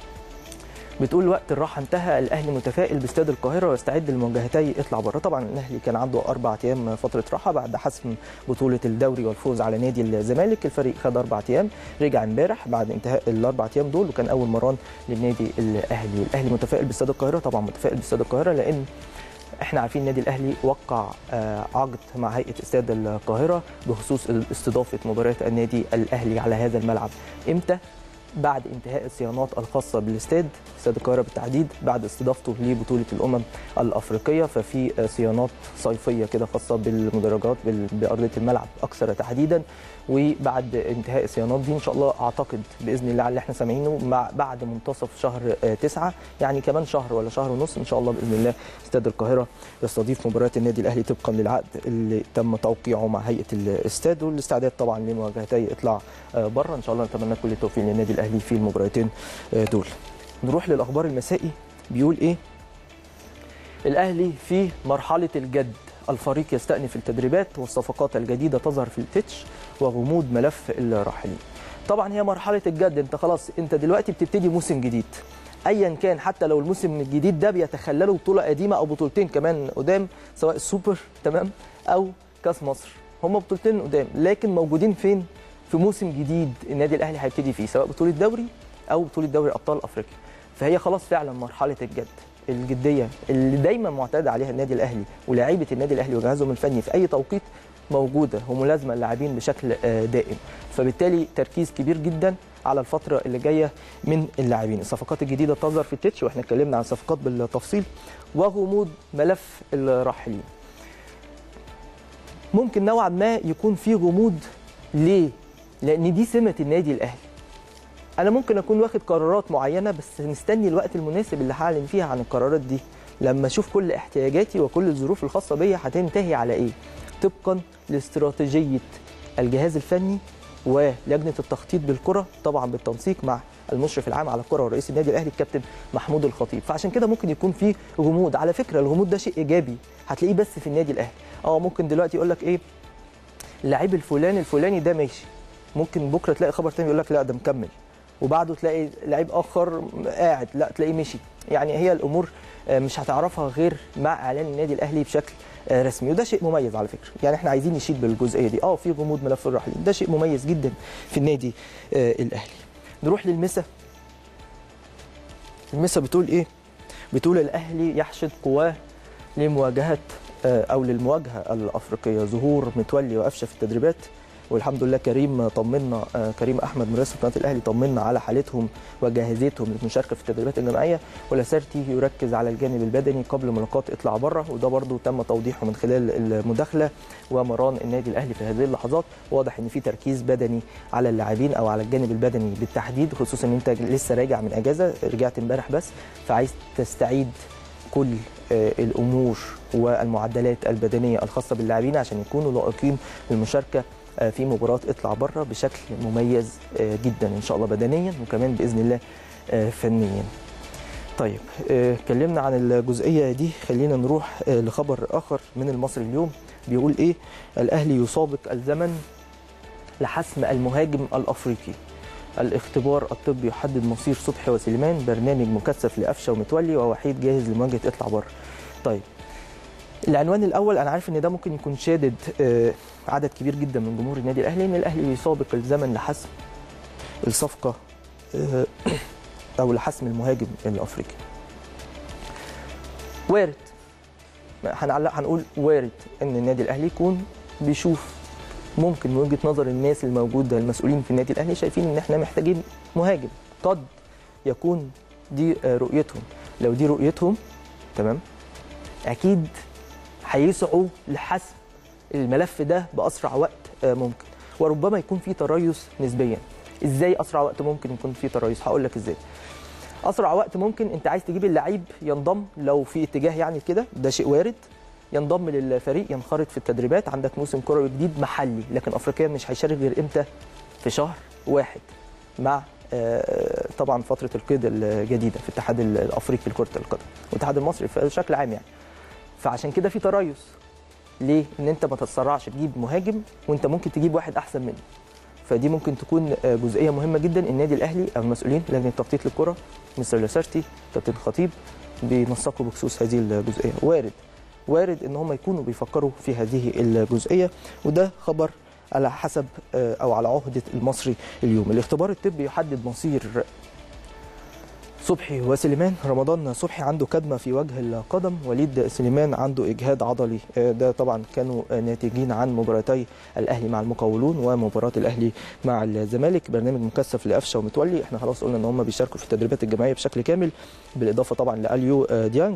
بتقول وقت الراحه انتهى الاهلي متفائل باستاد القاهره ويستعد لمواجهتي اطلع بره طبعا الاهلي كان عنده اربع ايام فتره راحه بعد حسم بطوله الدوري والفوز على نادي الزمالك الفريق خد اربع ايام رجع امبارح بعد انتهاء الاربع ايام دول وكان اول مران للنادي الاهلي الاهلي متفائل باستاد القاهره طبعا متفائل باستاد القاهره لان احنا عارفين النادي الاهلي وقع آه، عقد مع هيئه استاد القاهره بخصوص استضافه مباريات النادي الاهلي على هذا الملعب امتى بعد انتهاء الصيانات الخاصه بالاستاد استاد القاهره بالتحديد بعد استضافته لبطوله الامم الافريقيه ففي آه، صيانات صيفيه كده خاصه بالمدرجات بال- بارضيه الملعب اكثر تحديدا وبعد انتهاء الصيانات دي ان شاء الله اعتقد باذن الله على اللي احنا سامعينه مع بعد منتصف شهر آه، تسعة يعني كمان شهر ولا شهر ونص ان شاء الله باذن الله استاد القاهره يستضيف مباريات النادي الاهلي طبقا للعقد اللي تم توقيعه مع هيئه الاستاد والاستعداد طبعا لمواجهتي اطلع آه، بره ان شاء الله نتمنى كل التوفيق للنادي الاهلي في المباراتين آه، دول نروح للاخبار المسائي بيقول ايه الاهلي في مرحله الجد الفريق يستأنف التدريبات والصفقات الجديده تظهر في التتش وغموض ملف الراحلين طبعا هي مرحله الجد انت خلاص انت دلوقتي بتبتدي موسم جديد ايا كان حتى لو الموسم الجديد ده بيتخلله بطوله قديمه او بطولتين كمان قدام سواء السوبر تمام او كاس مصر هم بطولتين قدام لكن موجودين فين في موسم جديد النادي الاهلي هيبتدي فيه سواء بطوله دوري او بطوله دوري ابطال افريقيا فهي خلاص فعلا مرحله الجد الجديه اللي دايما معتاد عليها النادي الاهلي ولاعيبه النادي الاهلي وجهازهم الفني في اي توقيت موجوده وملازمه اللاعبين بشكل آه، دائم فبالتالي تركيز كبير جدا على الفتره اللي جايه من اللاعبين الصفقات الجديده تظهر في التتش واحنا اتكلمنا عن الصفقات بالتفصيل وغموض ملف الراحلين ممكن نوعا ما يكون في غموض ليه لان دي سمه النادي الاهلي انا ممكن اكون واخد قرارات معينه بس مستني الوقت المناسب اللي هعلن فيها عن القرارات دي لما اشوف كل احتياجاتي وكل الظروف الخاصه بيا هتنتهي على ايه طبقا لاستراتيجيه الجهاز الفني ولجنه التخطيط بالكره طبعا بالتنسيق مع المشرف العام على الكره ورئيس النادي الاهلي الكابتن محمود الخطيب فعشان كده ممكن يكون في غموض على فكره الغموض ده شيء ايجابي هتلاقيه بس في النادي الاهلي اه ممكن دلوقتي يقول لك ايه اللعيب الفلاني الفلاني ده ماشي ممكن بكره تلاقي خبر تاني يقول لك لا ده مكمل وبعده تلاقي لعيب اخر قاعد لا تلاقيه مشي يعني هي الامور آه، مش هتعرفها غير مع اعلان النادي الاهلي بشكل آه، رسمي وده شيء مميز على فكره يعني احنا عايزين نشيد بالجزئيه دي اه في غموض ملف الراحلين ده شيء مميز جدا في النادي آه، الاهلي نروح للمسا المسا بتقول ايه بتقول الاهلي يحشد قواه لمواجهه آه، او للمواجهه الافريقيه ظهور متولي وقفشه في التدريبات والحمد لله كريم طمنا آه، كريم احمد مراسل قناه الاهلي طمنا على حالتهم وجاهزيتهم للمشاركه في التدريبات الجماعيه ولاسارتي يركز على الجانب البدني قبل ملاقاه اطلع بره وده برضو تم توضيحه من خلال المداخله ومران النادي الاهلي في هذه اللحظات واضح ان في تركيز بدني على اللاعبين او على الجانب البدني بالتحديد خصوصا ان انت لسه راجع من اجازه رجعت امبارح بس فعايز تستعيد كل آه، الامور والمعدلات البدنيه الخاصه باللاعبين عشان يكونوا لائقين للمشاركه آه، في مباراه اطلع بره بشكل مميز آه، جدا ان شاء الله بدنيا وكمان باذن الله آه، فنيا. طيب آه، اتكلمنا عن الجزئيه دي خلينا نروح آه، لخبر اخر من المصري اليوم بيقول ايه الاهلي يسابق الزمن لحسم المهاجم الافريقي الاختبار الطبي يحدد مصير صبحي وسليمان برنامج مكثف لقفشه ومتولي ووحيد جاهز لمواجهه اطلع بره طيب العنوان الاول انا عارف ان ده ممكن يكون شادد آه، عدد كبير جدا من جمهور النادي الاهلي ان الاهلي يسابق الزمن لحسم الصفقه آه، او لحسم المهاجم الافريقي وارد هنعلق هنقول وارد ان النادي الاهلي يكون بيشوف ممكن من وجهه نظر الناس الموجوده المسؤولين في النادي الاهلي شايفين ان احنا محتاجين مهاجم قد يكون دي آه، رؤيتهم لو دي رؤيتهم تمام اكيد هيسعوا لحسم الملف ده باسرع وقت آه، ممكن وربما يكون في تريث نسبيا ازاي اسرع وقت ممكن يكون في تريث هقول لك ازاي اسرع وقت ممكن انت عايز تجيب اللعيب ينضم لو في اتجاه يعني كده ده شيء وارد ينضم للفريق ينخرط في التدريبات عندك موسم كروي جديد محلي لكن افريقيا مش هيشارك غير امتى في شهر واحد مع آه، طبعا فتره القيد الجديده في الاتحاد الافريقي لكره القدم والاتحاد المصري بشكل عام يعني فعشان كده في تريث ليه ان انت ما تتسرعش تجيب مهاجم وانت ممكن تجيب واحد احسن منه فدي ممكن تكون آه، جزئيه مهمه جدا النادي الاهلي او المسؤولين لجنه التخطيط للكره مستر لاسارتي كابتن خطيب بينسقوا بخصوص هذه الجزئيه وارد وارد ان هم يكونوا بيفكروا في هذه الجزئيه وده خبر على حسب آه، او على عهده المصري اليوم الاختبار الطبي يحدد مصير صبحي وسليمان رمضان صبحي عنده كدمه في وجه القدم وليد سليمان عنده اجهاد عضلي آه، ده طبعا كانوا آه، ناتجين عن مباراتي الاهلي مع المقاولون ومباراه الاهلي مع الزمالك برنامج مكثف لقفشه ومتولي احنا خلاص قلنا ان هم بيشاركوا في التدريبات الجماعيه بشكل كامل بالاضافه طبعا لاليو آه، ديانج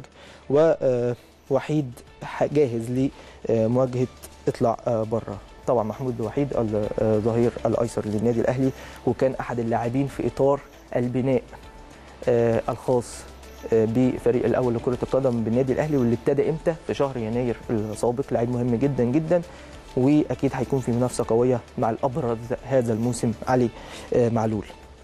ووحيد جاهز لمواجهه اطلع بره طبعا محمود وحيد الظهير الايسر للنادي الاهلي وكان احد اللاعبين في اطار البناء آه، الخاص آه، بفريق الاول لكره القدم بالنادي الاهلي واللي ابتدى امتى في شهر يناير السابق لعيب مهم جدا جدا واكيد هيكون في منافسه قويه مع الابرز هذا الموسم علي آه، معلول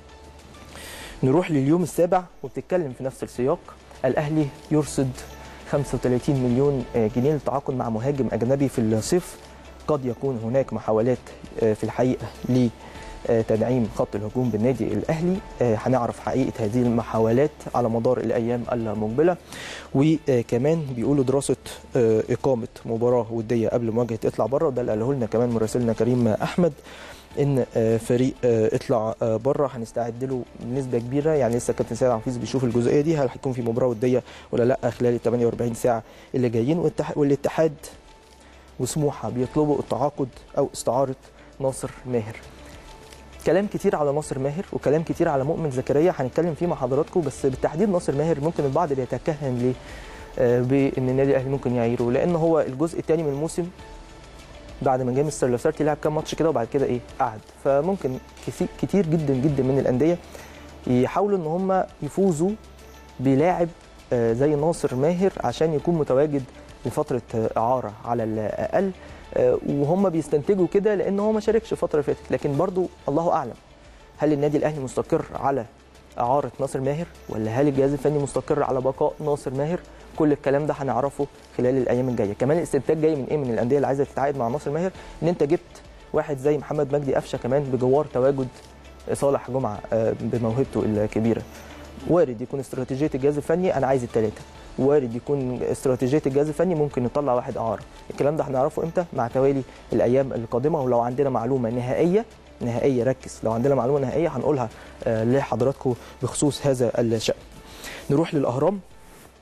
نروح لليوم السابع وبتتكلم في نفس السياق الاهلي يرصد 35 مليون آه، جنيه للتعاقد مع مهاجم اجنبي في الصيف قد يكون هناك محاولات آه، في الحقيقه ل آه، تدعيم خط الهجوم بالنادي الاهلي آه، هنعرف حقيقه هذه المحاولات على مدار الايام المقبله وكمان بيقولوا دراسه آه، اقامه مباراه وديه قبل مواجهه اطلع بره وده اللي قاله لنا كمان مراسلنا كريم احمد ان آه، فريق آه، اطلع آه، بره هنستعد له بنسبه كبيره يعني لسه كابتن سيد عفيظ بيشوف الجزئيه دي هل هيكون في مباراه وديه ولا لا خلال ال 48 ساعه اللي جايين والاتح- والاتحاد وسموحه بيطلبوا التعاقد او استعاره ناصر ماهر كلام كتير على ناصر ماهر وكلام كتير على مؤمن زكريا هنتكلم فيه مع حضراتكم بس بالتحديد ناصر ماهر ممكن البعض بيتكهن ليه آه، بان النادي الاهلي ممكن يعيره لان هو الجزء الثاني من الموسم بعد ما جه مستر لاسارتي لعب كام ماتش كده وبعد كده ايه قعد فممكن كثي- كتير جدا جدا من الانديه يحاولوا ان هم يفوزوا بلاعب آه، زي ناصر ماهر عشان يكون متواجد لفتره آه، اعاره على الاقل آه، وهم بيستنتجوا كده لان هو ما شاركش الفتره اللي فاتت لكن برضو الله اعلم هل النادي الاهلي مستقر على اعاره ناصر ماهر ولا هل الجهاز الفني مستقر على بقاء ناصر ماهر كل الكلام ده هنعرفه خلال الايام الجايه كمان الاستنتاج جاي من ايه من الانديه اللي عايزه تتعاقد مع ناصر ماهر ان انت جبت واحد زي محمد مجدي قفشه كمان بجوار تواجد صالح جمعه آه، بموهبته الكبيره وارد يكون استراتيجيه الجهاز الفني انا عايز الثلاثه وارد يكون استراتيجيه الجهاز الفني ممكن نطلع واحد اعاره الكلام ده هنعرفه امتى مع توالي الايام القادمه ولو عندنا معلومه نهائيه نهائيه ركز لو عندنا معلومه نهائيه هنقولها آه، لحضراتكم بخصوص هذا الشان نروح للاهرام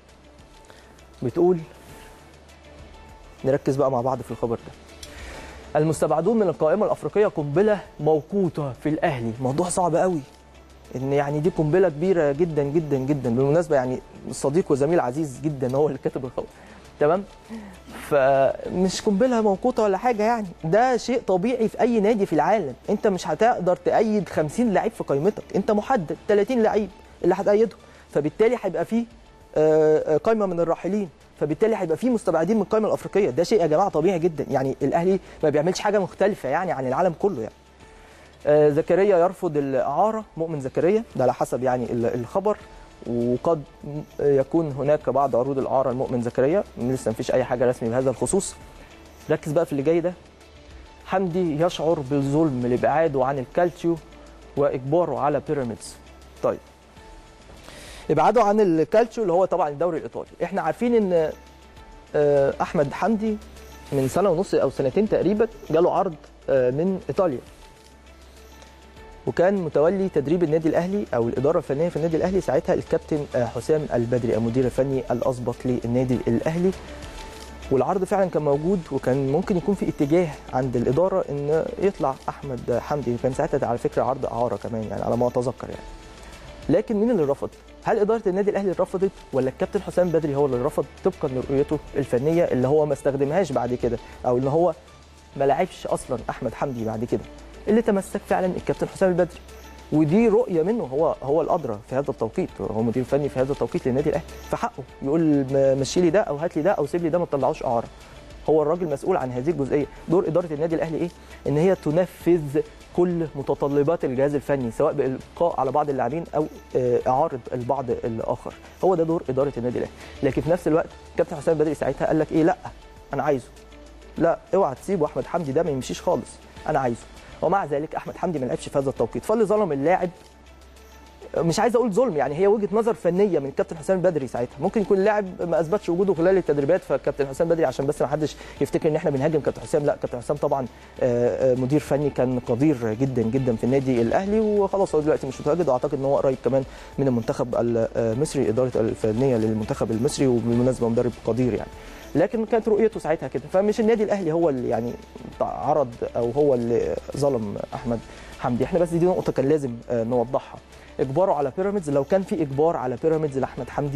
بتقول نركز بقى مع بعض في الخبر ده المستبعدون من القائمه الافريقيه قنبله موقوته في الاهلي موضوع صعب قوي ان يعني دي قنبله كبيره جدا جدا جدا بالمناسبه يعني صديق وزميل عزيز جدا هو اللي كاتب الخبر تمام فمش قنبله موقوته ولا حاجه يعني ده شيء طبيعي في اي نادي في العالم انت مش هتقدر تأيد 50 لعيب في قائمتك انت محدد 30 لعيب اللي هتأيدهم فبالتالي هيبقى فيه آه، آه، قائمه من الراحلين فبالتالي هيبقى فيه مستبعدين من القائمه الافريقيه ده شيء يا جماعه طبيعي جدا يعني الاهلي ما بيعملش حاجه مختلفه يعني عن العالم كله يعني آه، زكريا يرفض الاعاره مؤمن زكريا ده على حسب يعني ال- الخبر وقد يكون هناك بعض عروض الاعاره لمؤمن زكريا لسه مفيش اي حاجه رسمي بهذا الخصوص ركز بقى في اللي جاي ده حمدي يشعر بالظلم لابعاده عن الكالتيو واجباره على بيراميدز طيب ابعاده عن الكالتشو اللي هو طبعا الدوري الايطالي احنا عارفين ان آه، احمد حمدي من سنه ونص او سنتين تقريبا جاله عرض آه، من ايطاليا وكان متولي تدريب النادي الاهلي او الاداره الفنيه في النادي الاهلي ساعتها الكابتن آه، حسام البدري المدير الفني الاسبق للنادي الاهلي والعرض فعلا كان موجود وكان ممكن يكون في اتجاه عند الاداره ان يطلع احمد حمدي كان ساعتها على فكره عرض اعاره كمان يعني على ما اتذكر يعني لكن مين اللي رفض؟ هل اداره النادي الاهلي اللي رفضت ولا الكابتن حسام بدري هو اللي رفض طبقا لرؤيته الفنيه اللي هو ما استخدمهاش بعد كده او ان هو ما لعبش اصلا احمد حمدي بعد كده اللي تمسك فعلا الكابتن حسام البدري ودي رؤيه منه هو هو الادرى في هذا التوقيت هو مدير فني في هذا التوقيت للنادي الاهلي فحقه يقول م- مشي لي ده او هات لي ده او سيب لي ده ما تطلعوش اعاره هو الراجل مسؤول عن هذه الجزئيه دور اداره النادي الاهلي ايه ان هي تنفذ كل متطلبات الجهاز الفني سواء بالقاء على بعض اللاعبين او آه، اعاره البعض الاخر هو ده دور اداره النادي الاهلي لكن في نفس الوقت كابتن حسام بدري ساعتها قال لك ايه لا انا عايزه لا اوعى تسيبه احمد حمدي ده ما يمشيش خالص انا عايزه ومع ذلك احمد حمدي ما لعبش في هذا التوقيت فاللي ظلم اللاعب مش عايز اقول ظلم يعني هي وجهه نظر فنيه من الكابتن حسام البدري ساعتها ممكن يكون اللاعب ما اثبتش وجوده خلال التدريبات فالكابتن حسام بدري عشان بس ما حدش يفتكر ان احنا بنهاجم كابتن حسام لا كابتن حسام طبعا آه، آه، مدير فني كان قدير جدا جدا في النادي الاهلي وخلاص هو دلوقتي مش متواجد واعتقد ان هو قريب كمان من المنتخب المصري اداره الفنيه للمنتخب المصري وبالمناسبه مدرب قدير يعني لكن كانت رؤيته ساعتها كده فمش النادي الاهلي هو اللي يعني عرض او هو اللي ظلم احمد حمدي احنا بس دي نقطه كان لازم آه، نوضحها اجباره على بيراميدز لو كان في اجبار على بيراميدز لاحمد حمدي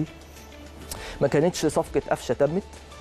ما كانتش صفقه قفشه تمت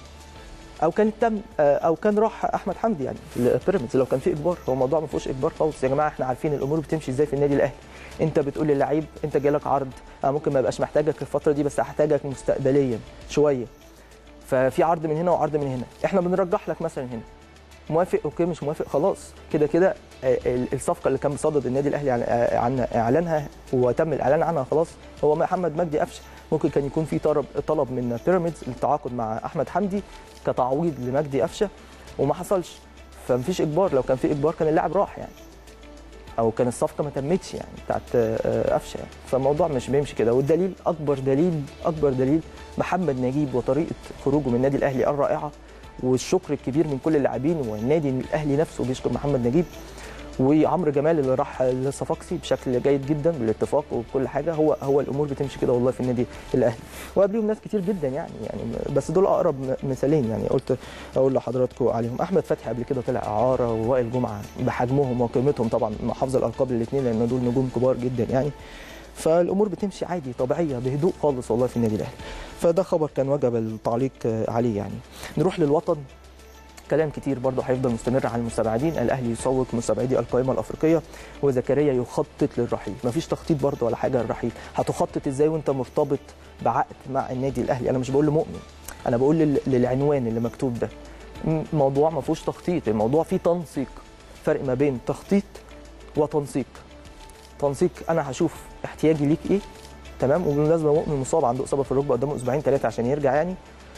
او كانت تم آه، او كان راح احمد حمدي يعني لبيراميدز لو كان في اجبار هو الموضوع ما فيهوش اجبار خالص يا جماعه احنا عارفين الامور بتمشي ازاي في النادي الاهلي انت بتقول للعيب انت جالك عرض انا ممكن ما ابقاش محتاجك الفتره دي بس هحتاجك مستقبليا شويه ففي عرض من هنا وعرض من هنا احنا بنرجح لك مثلا هنا موافق اوكي مش موافق خلاص كده كده آه، ال- الصفقه اللي كان مصدد النادي الاهلي عن آه، عن اعلانها وتم الاعلان عنها خلاص هو محمد مجدي قفشه ممكن كان يكون في طلب طلب من بيراميدز للتعاقد مع احمد حمدي كتعويض لمجدي قفشه وما حصلش فمفيش اجبار لو كان في اجبار كان اللاعب راح يعني او كان الصفقه ما تمتش يعني بتاعت آه، قفشه يعني فالموضوع مش بيمشي كده والدليل اكبر دليل اكبر دليل محمد نجيب وطريقه خروجه من النادي الاهلي الرائعه والشكر الكبير من كل اللاعبين والنادي الاهلي نفسه بيشكر محمد نجيب وعمرو جمال اللي راح للصفاقسي بشكل جيد جدا بالاتفاق وكل حاجه هو هو الامور بتمشي كده والله في النادي الاهلي وقبليهم ناس كتير جدا يعني يعني بس دول اقرب م- مثالين يعني قلت اقول لحضراتكم عليهم احمد فتحي قبل كده طلع اعاره ووائل جمعه بحجمهم وقيمتهم طبعا مع حافظ الالقاب الاثنين لان دول نجوم كبار جدا يعني فالامور بتمشي عادي طبيعيه بهدوء خالص والله في النادي الاهلي فده خبر كان وجب التعليق آه، عليه يعني نروح للوطن كلام كتير برضه هيفضل مستمر على المستبعدين الاهلي يسوق مستبعدي القائمه الافريقيه وزكريا يخطط للرحيل مفيش تخطيط برضه ولا حاجه للرحيل هتخطط ازاي وانت مرتبط بعقد مع النادي الاهلي انا مش بقول لمؤمن انا بقول لل- للعنوان اللي مكتوب ده م- موضوع ما فيهوش تخطيط الموضوع فيه تنسيق فرق ما بين تخطيط وتنسيق تنسيق انا هشوف احتياجي ليك ايه تمام وبالمناسبه مؤمن مصاب عنده اصابه في الركبه قدامه اسبوعين ثلاثه عشان يرجع يعني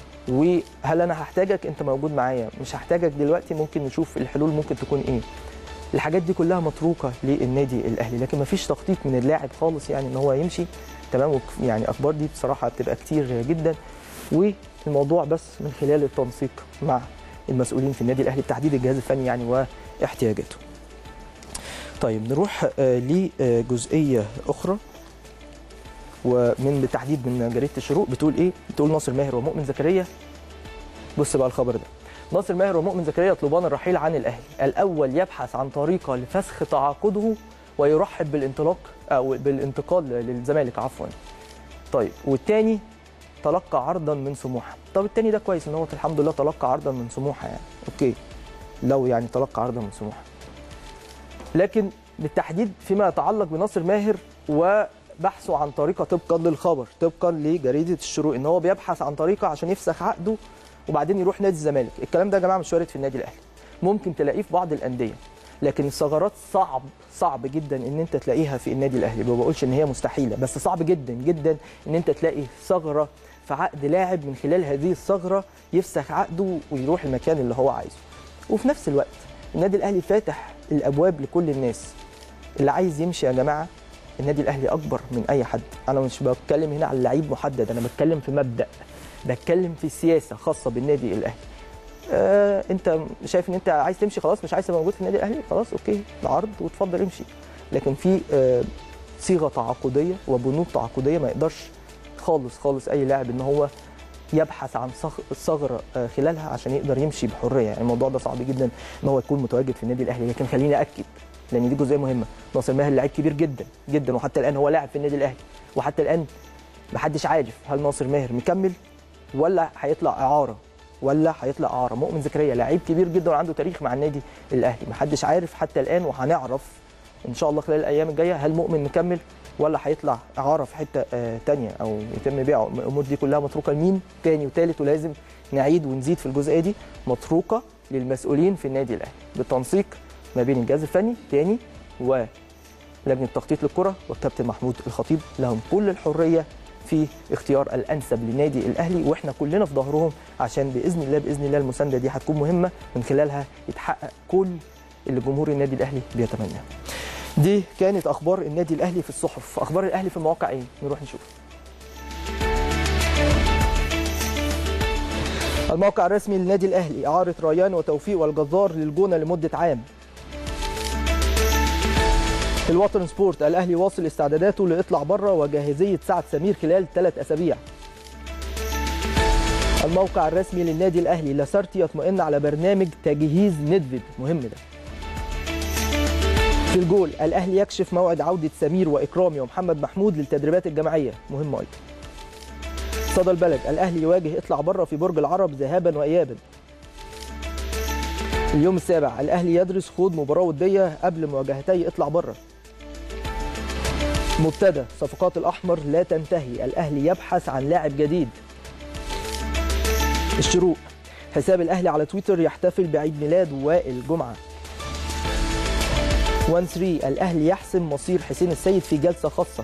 وهل انا هحتاجك انت موجود معايا مش هحتاجك دلوقتي ممكن نشوف الحلول ممكن تكون ايه الحاجات دي كلها متروكه للنادي الاهلي لكن مفيش تخطيط من اللاعب خالص يعني ان هو يمشي تمام وك- يعني اخبار دي بصراحه بتبقى كتير جدا والموضوع بس من خلال التنسيق مع المسؤولين في النادي الاهلي بتحديد الجهاز الفني يعني واحتياجاته طيب نروح آه، لجزئيه اخرى ومن بالتحديد من جريده الشروق بتقول ايه؟ بتقول ناصر ماهر ومؤمن زكريا بص بقى الخبر ده ناصر ماهر ومؤمن زكريا يطلبان الرحيل عن الاهلي الاول يبحث عن طريقه لفسخ تعاقده ويرحب بالانطلاق او بالانتقال للزمالك عفوا طيب والتاني تلقى عرضا من سموحه طب التاني ده كويس ان هو الحمد لله تلقى عرضا من سموحه يعني اوكي لو يعني تلقى عرضا من سموحه لكن بالتحديد فيما يتعلق بناصر ماهر وبحثه عن طريقه طبقا للخبر طبقا لجريده الشروق ان هو بيبحث عن طريقه عشان يفسخ عقده وبعدين يروح نادي الزمالك الكلام ده يا جماعه مش وارد في النادي الاهلي ممكن تلاقيه في بعض الانديه لكن الثغرات صعب صعب جدا ان انت تلاقيها في النادي الاهلي ما بقولش ان هي مستحيله بس صعب جدا جدا ان انت تلاقي ثغره في عقد لاعب من خلال هذه الثغره يفسخ عقده ويروح المكان اللي هو عايزه وفي نفس الوقت النادي الاهلي فاتح الابواب لكل الناس اللي عايز يمشي يا جماعه النادي الاهلي اكبر من اي حد انا مش بتكلم هنا على لعيب محدد انا بتكلم في مبدا بتكلم في سياسه خاصه بالنادي الاهلي آه انت شايف ان انت عايز تمشي خلاص مش عايز تبقى موجود في النادي الاهلي خلاص اوكي العرض وتفضل امشي لكن في آه صيغه تعاقديه وبنود تعاقديه ما يقدرش خالص خالص اي لاعب ان هو يبحث عن صغ- ثغره آه، خلالها عشان يقدر يمشي بحريه يعني الموضوع ده صعب جدا ان هو يكون متواجد في النادي الاهلي لكن خليني اكد لان دي جزئيه مهمه ناصر ماهر لعيب كبير جدا جدا وحتى الان هو لاعب في النادي الاهلي وحتى الان محدش عارف هل ناصر ماهر مكمل ولا هيطلع اعاره ولا هيطلع اعاره مؤمن زكريا لعيب كبير جدا وعنده تاريخ مع النادي الاهلي محدش عارف حتى الان وهنعرف ان شاء الله خلال الايام الجايه هل مؤمن مكمل ولا هيطلع اعاره في حته آه تانية او يتم بيعه الامور دي كلها متروكه لمين تاني وتالت ولازم نعيد ونزيد في الجزئيه دي متروكه للمسؤولين في النادي الاهلي بالتنسيق ما بين الجهاز الفني تاني ولجنه تخطيط للكره والكابتن محمود الخطيب لهم كل الحريه في اختيار الانسب للنادي الاهلي واحنا كلنا في ظهرهم عشان باذن الله باذن الله المسانده دي هتكون مهمه من خلالها يتحقق كل اللي جمهور النادي الاهلي بيتمناه. دي كانت اخبار النادي الاهلي في الصحف، اخبار الاهلي في المواقع ايه؟ نروح نشوف. الموقع الرسمي للنادي الاهلي اعاره ريان وتوفيق والجزار للجونه لمده عام. في الوطن سبورت الاهلي واصل استعداداته لاطلع بره وجاهزيه سعد سمير خلال ثلاث اسابيع. الموقع الرسمي للنادي الاهلي لاسارتي يطمئن على برنامج تجهيز ندفيد مهم ده. في الجول الاهلي يكشف موعد عوده سمير واكرامي ومحمد محمود للتدريبات الجماعيه مهم ايضا. صدى البلد الاهلي يواجه اطلع بره في برج العرب ذهابا وايابا. اليوم السابع الاهلي يدرس خوض مباراه وديه قبل مواجهتي اطلع بره. مبتدا صفقات الاحمر لا تنتهي الاهلي يبحث عن لاعب جديد الشروق حساب الاهلي على تويتر يحتفل بعيد ميلاد وائل جمعه 1 3 الاهلي يحسم مصير حسين السيد في جلسه خاصه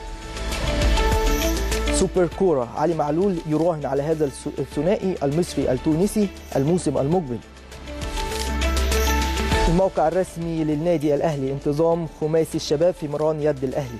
سوبر كوره علي معلول يراهن على هذا الث- الثنائي المصري التونسي الموسم المقبل الموقع الرسمي للنادي الاهلي انتظام خماسي الشباب في مران يد الاهلي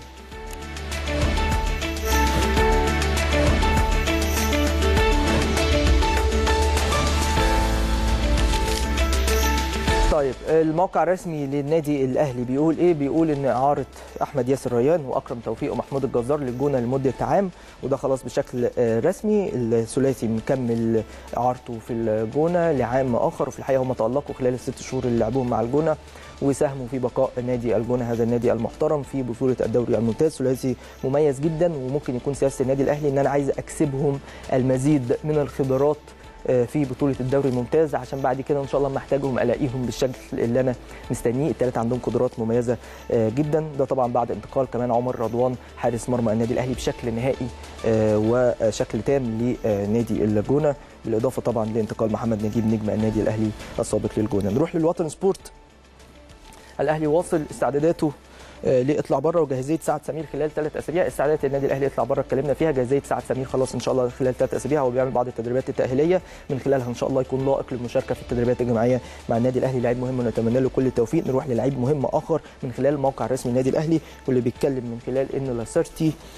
طيب الموقع الرسمي للنادي الاهلي بيقول ايه بيقول ان اعاره احمد ياسر ريان واكرم توفيق ومحمود الجزار للجونه لمده عام وده خلاص بشكل آه، رسمي الثلاثي مكمل اعارته في الجونه لعام اخر وفي الحقيقه هم تالقوا خلال الست شهور اللي لعبوهم مع الجونه وساهموا في بقاء نادي الجونه هذا النادي المحترم في بطوله الدوري الممتاز ثلاثي مميز جدا وممكن يكون سياسه النادي الاهلي ان انا عايز اكسبهم المزيد من الخبرات في بطوله الدوري الممتاز عشان بعد كده ان شاء الله لما احتاجهم الاقيهم بالشكل اللي انا مستنيه الثلاثه عندهم قدرات مميزه آه، جدا ده طبعا بعد انتقال كمان عمر رضوان حارس مرمى النادي الاهلي بشكل نهائي آه، وشكل تام لنادي الجونه بالاضافه طبعا لانتقال محمد نجيب نجم النادي الاهلي السابق للجونه نروح للوطن سبورت الاهلي واصل استعداداته آه، لاطلع بره وجاهزيه سعد سمير خلال ثلاث اسابيع استعدادات النادي الاهلي يطلع بره اتكلمنا فيها جاهزيه سعد سمير خلاص ان شاء الله خلال ثلاث اسابيع هو بيعمل بعض التدريبات التاهيليه من خلالها ان شاء الله يكون لائق للمشاركه في التدريبات الجماعيه مع النادي الاهلي لعيب مهم ونتمنى له كل التوفيق نروح للعيب مهم اخر من خلال الموقع الرسمي للنادي الاهلي واللي بيتكلم من خلال ان لاسارتي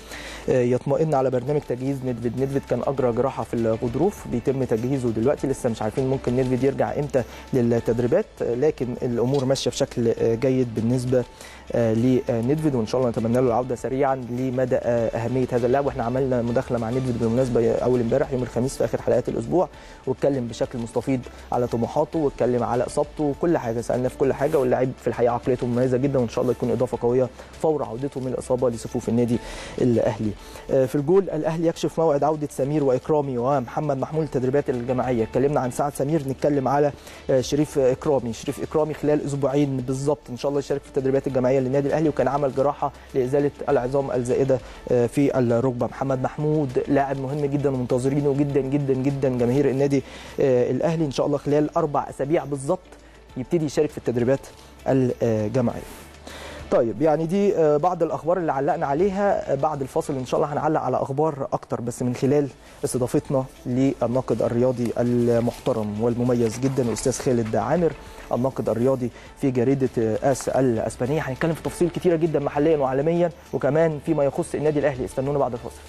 آه، يطمئن على برنامج تجهيز ندفيد ندفيد كان اجرى جراحه في الغضروف بيتم تجهيزه دلوقتي لسه مش عارفين ممكن ندفيد يرجع امتى للتدريبات آه، لكن الامور ماشيه بشكل آه، جيد بالنسبه آه، لندفيد وان شاء الله نتمنى له العوده سريعا لمدى آه، اهميه هذا اللاعب واحنا عملنا مداخله مع ندفيد بالمناسبه اول امبارح يوم الخميس في اخر حلقات الاسبوع واتكلم بشكل مستفيض على طموحاته واتكلم على اصابته وكل حاجه سالنا في كل حاجه واللاعب في الحقيقه عقليته مميزه جدا وان شاء الله يكون اضافه قويه فور عودته من الاصابه لصفوف النادي الاهلي آه، في الجول الاهلي يكشف موعد عوده سمير واكرامي ومحمد محمود التدريبات الجماعيه اتكلمنا عن سعد سمير نتكلم على آه، شريف اكرامي شريف اكرامي خلال اسبوعين بالظبط ان شاء الله يشارك في التدريبات الجماعيه للنادي الاهلي وكان عمل جراحه لازاله العظام الزائده آه، في الركبه محمد محمود لاعب مهم جدا ومنتظرينه جدا جدا جدا جماهير النادي آه، الاهلي ان شاء الله خلال اربع اسابيع بالظبط يبتدي يشارك في التدريبات الجماعيه طيب يعني دي آه، بعض الاخبار اللي علقنا عليها آه، بعد الفاصل ان شاء الله هنعلق على اخبار اكتر بس من خلال استضافتنا للناقد الرياضي المحترم والمميز جدا الاستاذ خالد عامر الناقد الرياضي في جريده آه، اس الاسبانيه هنتكلم في تفاصيل كتيره جدا محليا وعالميا وكمان فيما يخص النادي الاهلي استنونا بعد الفاصل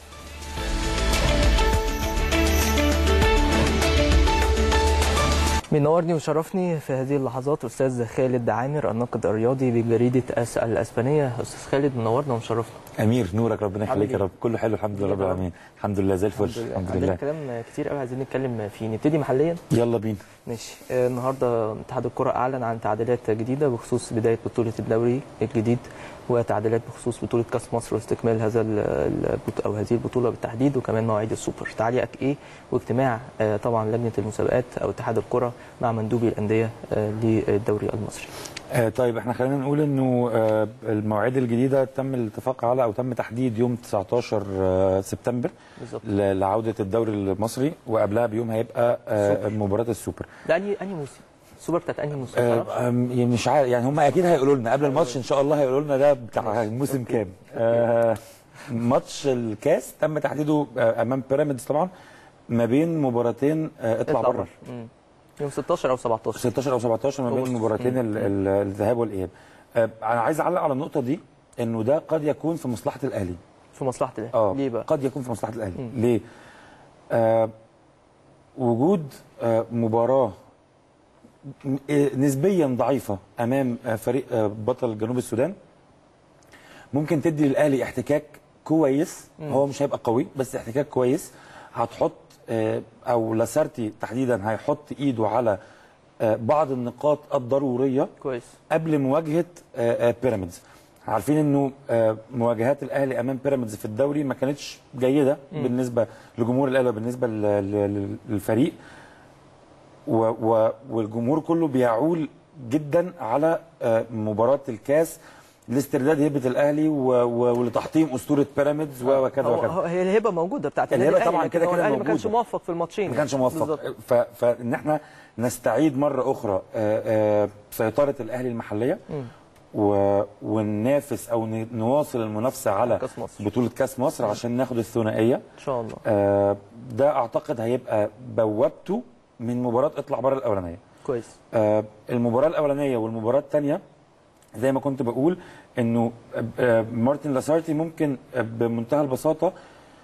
بينورني وشرفني في هذه اللحظات استاذ خالد عامر الناقد الرياضي بجريده اس الاسبانيه استاذ خالد منورنا ومشرفنا امير نورك ربنا عامل يخليك يا إيه؟ رب كله حلو الحمد لله رب العالمين الحمد لله زي الفل الحمد عندنا لله كلام كتير قوي عايزين نتكلم فيه نبتدي محليا يلا بينا ماشي آه، النهارده اتحاد الكره اعلن عن تعديلات جديده بخصوص بدايه بطوله الدوري الجديد وتعديلات بخصوص بطوله كاس مصر واستكمال هذا ال- البط- او هذه البطوله بالتحديد وكمان مواعيد السوبر تعليقك ايه واجتماع آه، طبعا لجنه المسابقات او اتحاد الكره مع مندوبي الانديه آه، للدوري المصري آه طيب احنا خلينا نقول انه آه المواعيد الجديده تم الاتفاق على او تم تحديد يوم 19 آه سبتمبر بالظبط ل- لعوده الدوري المصري وقبلها بيوم هيبقى آه مباراه السوبر ده انهي انهي موسم السوبر بتاعت انهي موسم آه تعرفش؟ آم، يعني مش عارف يعني هم اكيد هيقولوا لنا قبل الماتش ان شاء الله هيقولوا لنا ده بتاع الموسم كام آه ماتش الكاس تم تحديده آه امام بيراميدز طبعا ما بين مباراتين آه اطلع بره مم. يوم 16 او 17 16 او 17 ما بين أغسطس. المباراتين ال- ال- الذهاب والاياب آه، انا عايز اعلق على النقطه دي انه ده قد يكون في مصلحه الاهلي في مصلحه الاهلي اه ليه بقى؟ قد يكون في مصلحه الاهلي مم. ليه آه وجود آه مباراه م- آه، نسبيا ضعيفه امام آه فريق آه بطل جنوب السودان ممكن تدي للاهلي احتكاك كويس مم. هو مش هيبقى قوي بس احتكاك كويس هتحط آه، او لاسارتي تحديدا هيحط ايده على آه، بعض النقاط الضروريه كويس قبل مواجهه آه، آه، بيراميدز عارفين انه آه، مواجهات الاهلي امام بيراميدز في الدوري ما كانتش جيده مم. بالنسبه لجمهور الاهلي وبالنسبه ل- ل- للفريق و و والجمهور كله بيعول جدا على آه، مباراه الكاس لاسترداد هيبه الاهلي و- و- ولتحطيم اسطوره بيراميدز و- وكذا هو وكذا هو- هي الهبه موجوده بتاعت الهبة النادي طبعاً الأهلي، كده لكن هو كده الاهلي ما كانش موجودة. موفق في الماتشين ما كانش موفق بالظبط. ف... فان احنا نستعيد مره اخرى آه، آه، سيطره الاهلي المحليه مم. و... وننافس او ن... نواصل المنافسه على كأس مصر. بطوله كاس مصر عشان ناخد الثنائيه ان شاء الله آه، ده اعتقد هيبقى بوابته من مباراه اطلع بره الاولانيه كويس آه، المباراه الاولانيه والمباراه الثانيه زي ما كنت بقول انه آه، مارتن لاسارتي ممكن آه، بمنتهى البساطه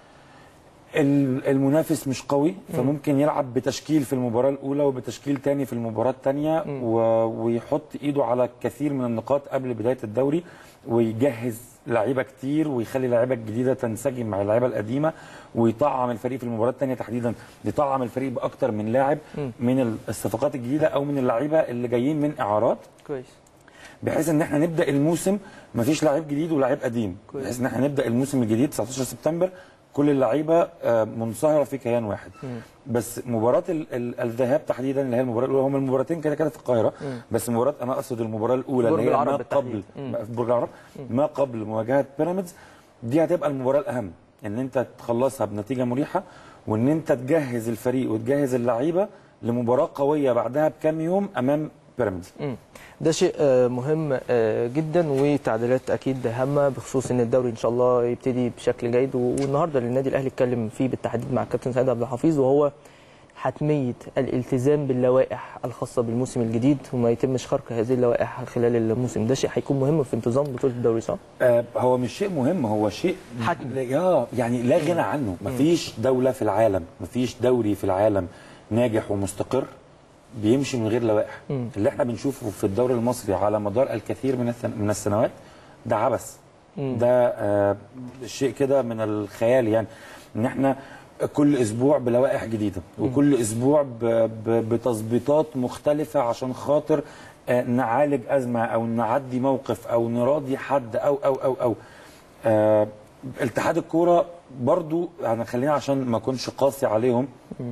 ال- المنافس مش قوي فممكن يلعب بتشكيل في المباراه الاولى وبتشكيل تاني في المباراه الثانيه ويحط ايده على كثير من النقاط قبل بدايه الدوري ويجهز لعيبه كتير ويخلي اللعيبه الجديده تنسجم مع اللعيبه القديمه ويطعم الفريق في المباراه الثانيه تحديدا يطعم الفريق باكتر من لاعب مم. من الصفقات الجديده او من اللعيبه اللي جايين من اعارات كويس بحيث ان احنا نبدا الموسم مفيش لعيب جديد ولاعيب قديم كويس. بحيث ان احنا نبدا الموسم الجديد 19 سبتمبر كل اللعيبه آه، منصهره في كيان واحد مم. بس مباراه ال- ال- الذهاب تحديدا اللي هي المباراه الاولى هم المباراتين كده كده في القاهره مم. بس مباراه انا اقصد المباراه الاولى برج اللي هي العرب ما بالتحديد. قبل مم. في برج العرب ما قبل مواجهه بيراميدز دي هتبقى المباراه الاهم ان انت تخلصها بنتيجه مريحه وان انت تجهز الفريق وتجهز اللعيبه لمباراه قويه بعدها بكام يوم امام بيراميدز مم. ده شيء آه، مهم آه، جدا وتعديلات اكيد هامه بخصوص ان الدوري ان شاء الله يبتدي بشكل جيد والنهارده اللي النادي الاهلي اتكلم فيه بالتحديد مع الكابتن سيد عبد الحفيظ وهو حتميه الالتزام باللوائح الخاصه بالموسم الجديد وما يتمش خرق هذه اللوائح خلال الموسم ده شيء هيكون مهم في انتظام بطوله الدوري صح؟ آه هو مش شيء مهم هو شيء حتمي. يا يعني لا غنى عنه مفيش دولة في العالم مفيش دوري في العالم ناجح ومستقر بيمشي من غير لوائح اللي احنا بنشوفه في الدوري المصري على مدار الكثير من السن- من السنوات ده عبث ده آه شيء كده من الخيال يعني ان احنا كل اسبوع بلوائح جديده وكل اسبوع ب- ب- بتظبيطات مختلفه عشان خاطر آه، نعالج ازمه او نعدي موقف او نراضي حد او او او او آه، اتحاد الكوره برضو يعني خلينا عشان ما اكونش قاسي عليهم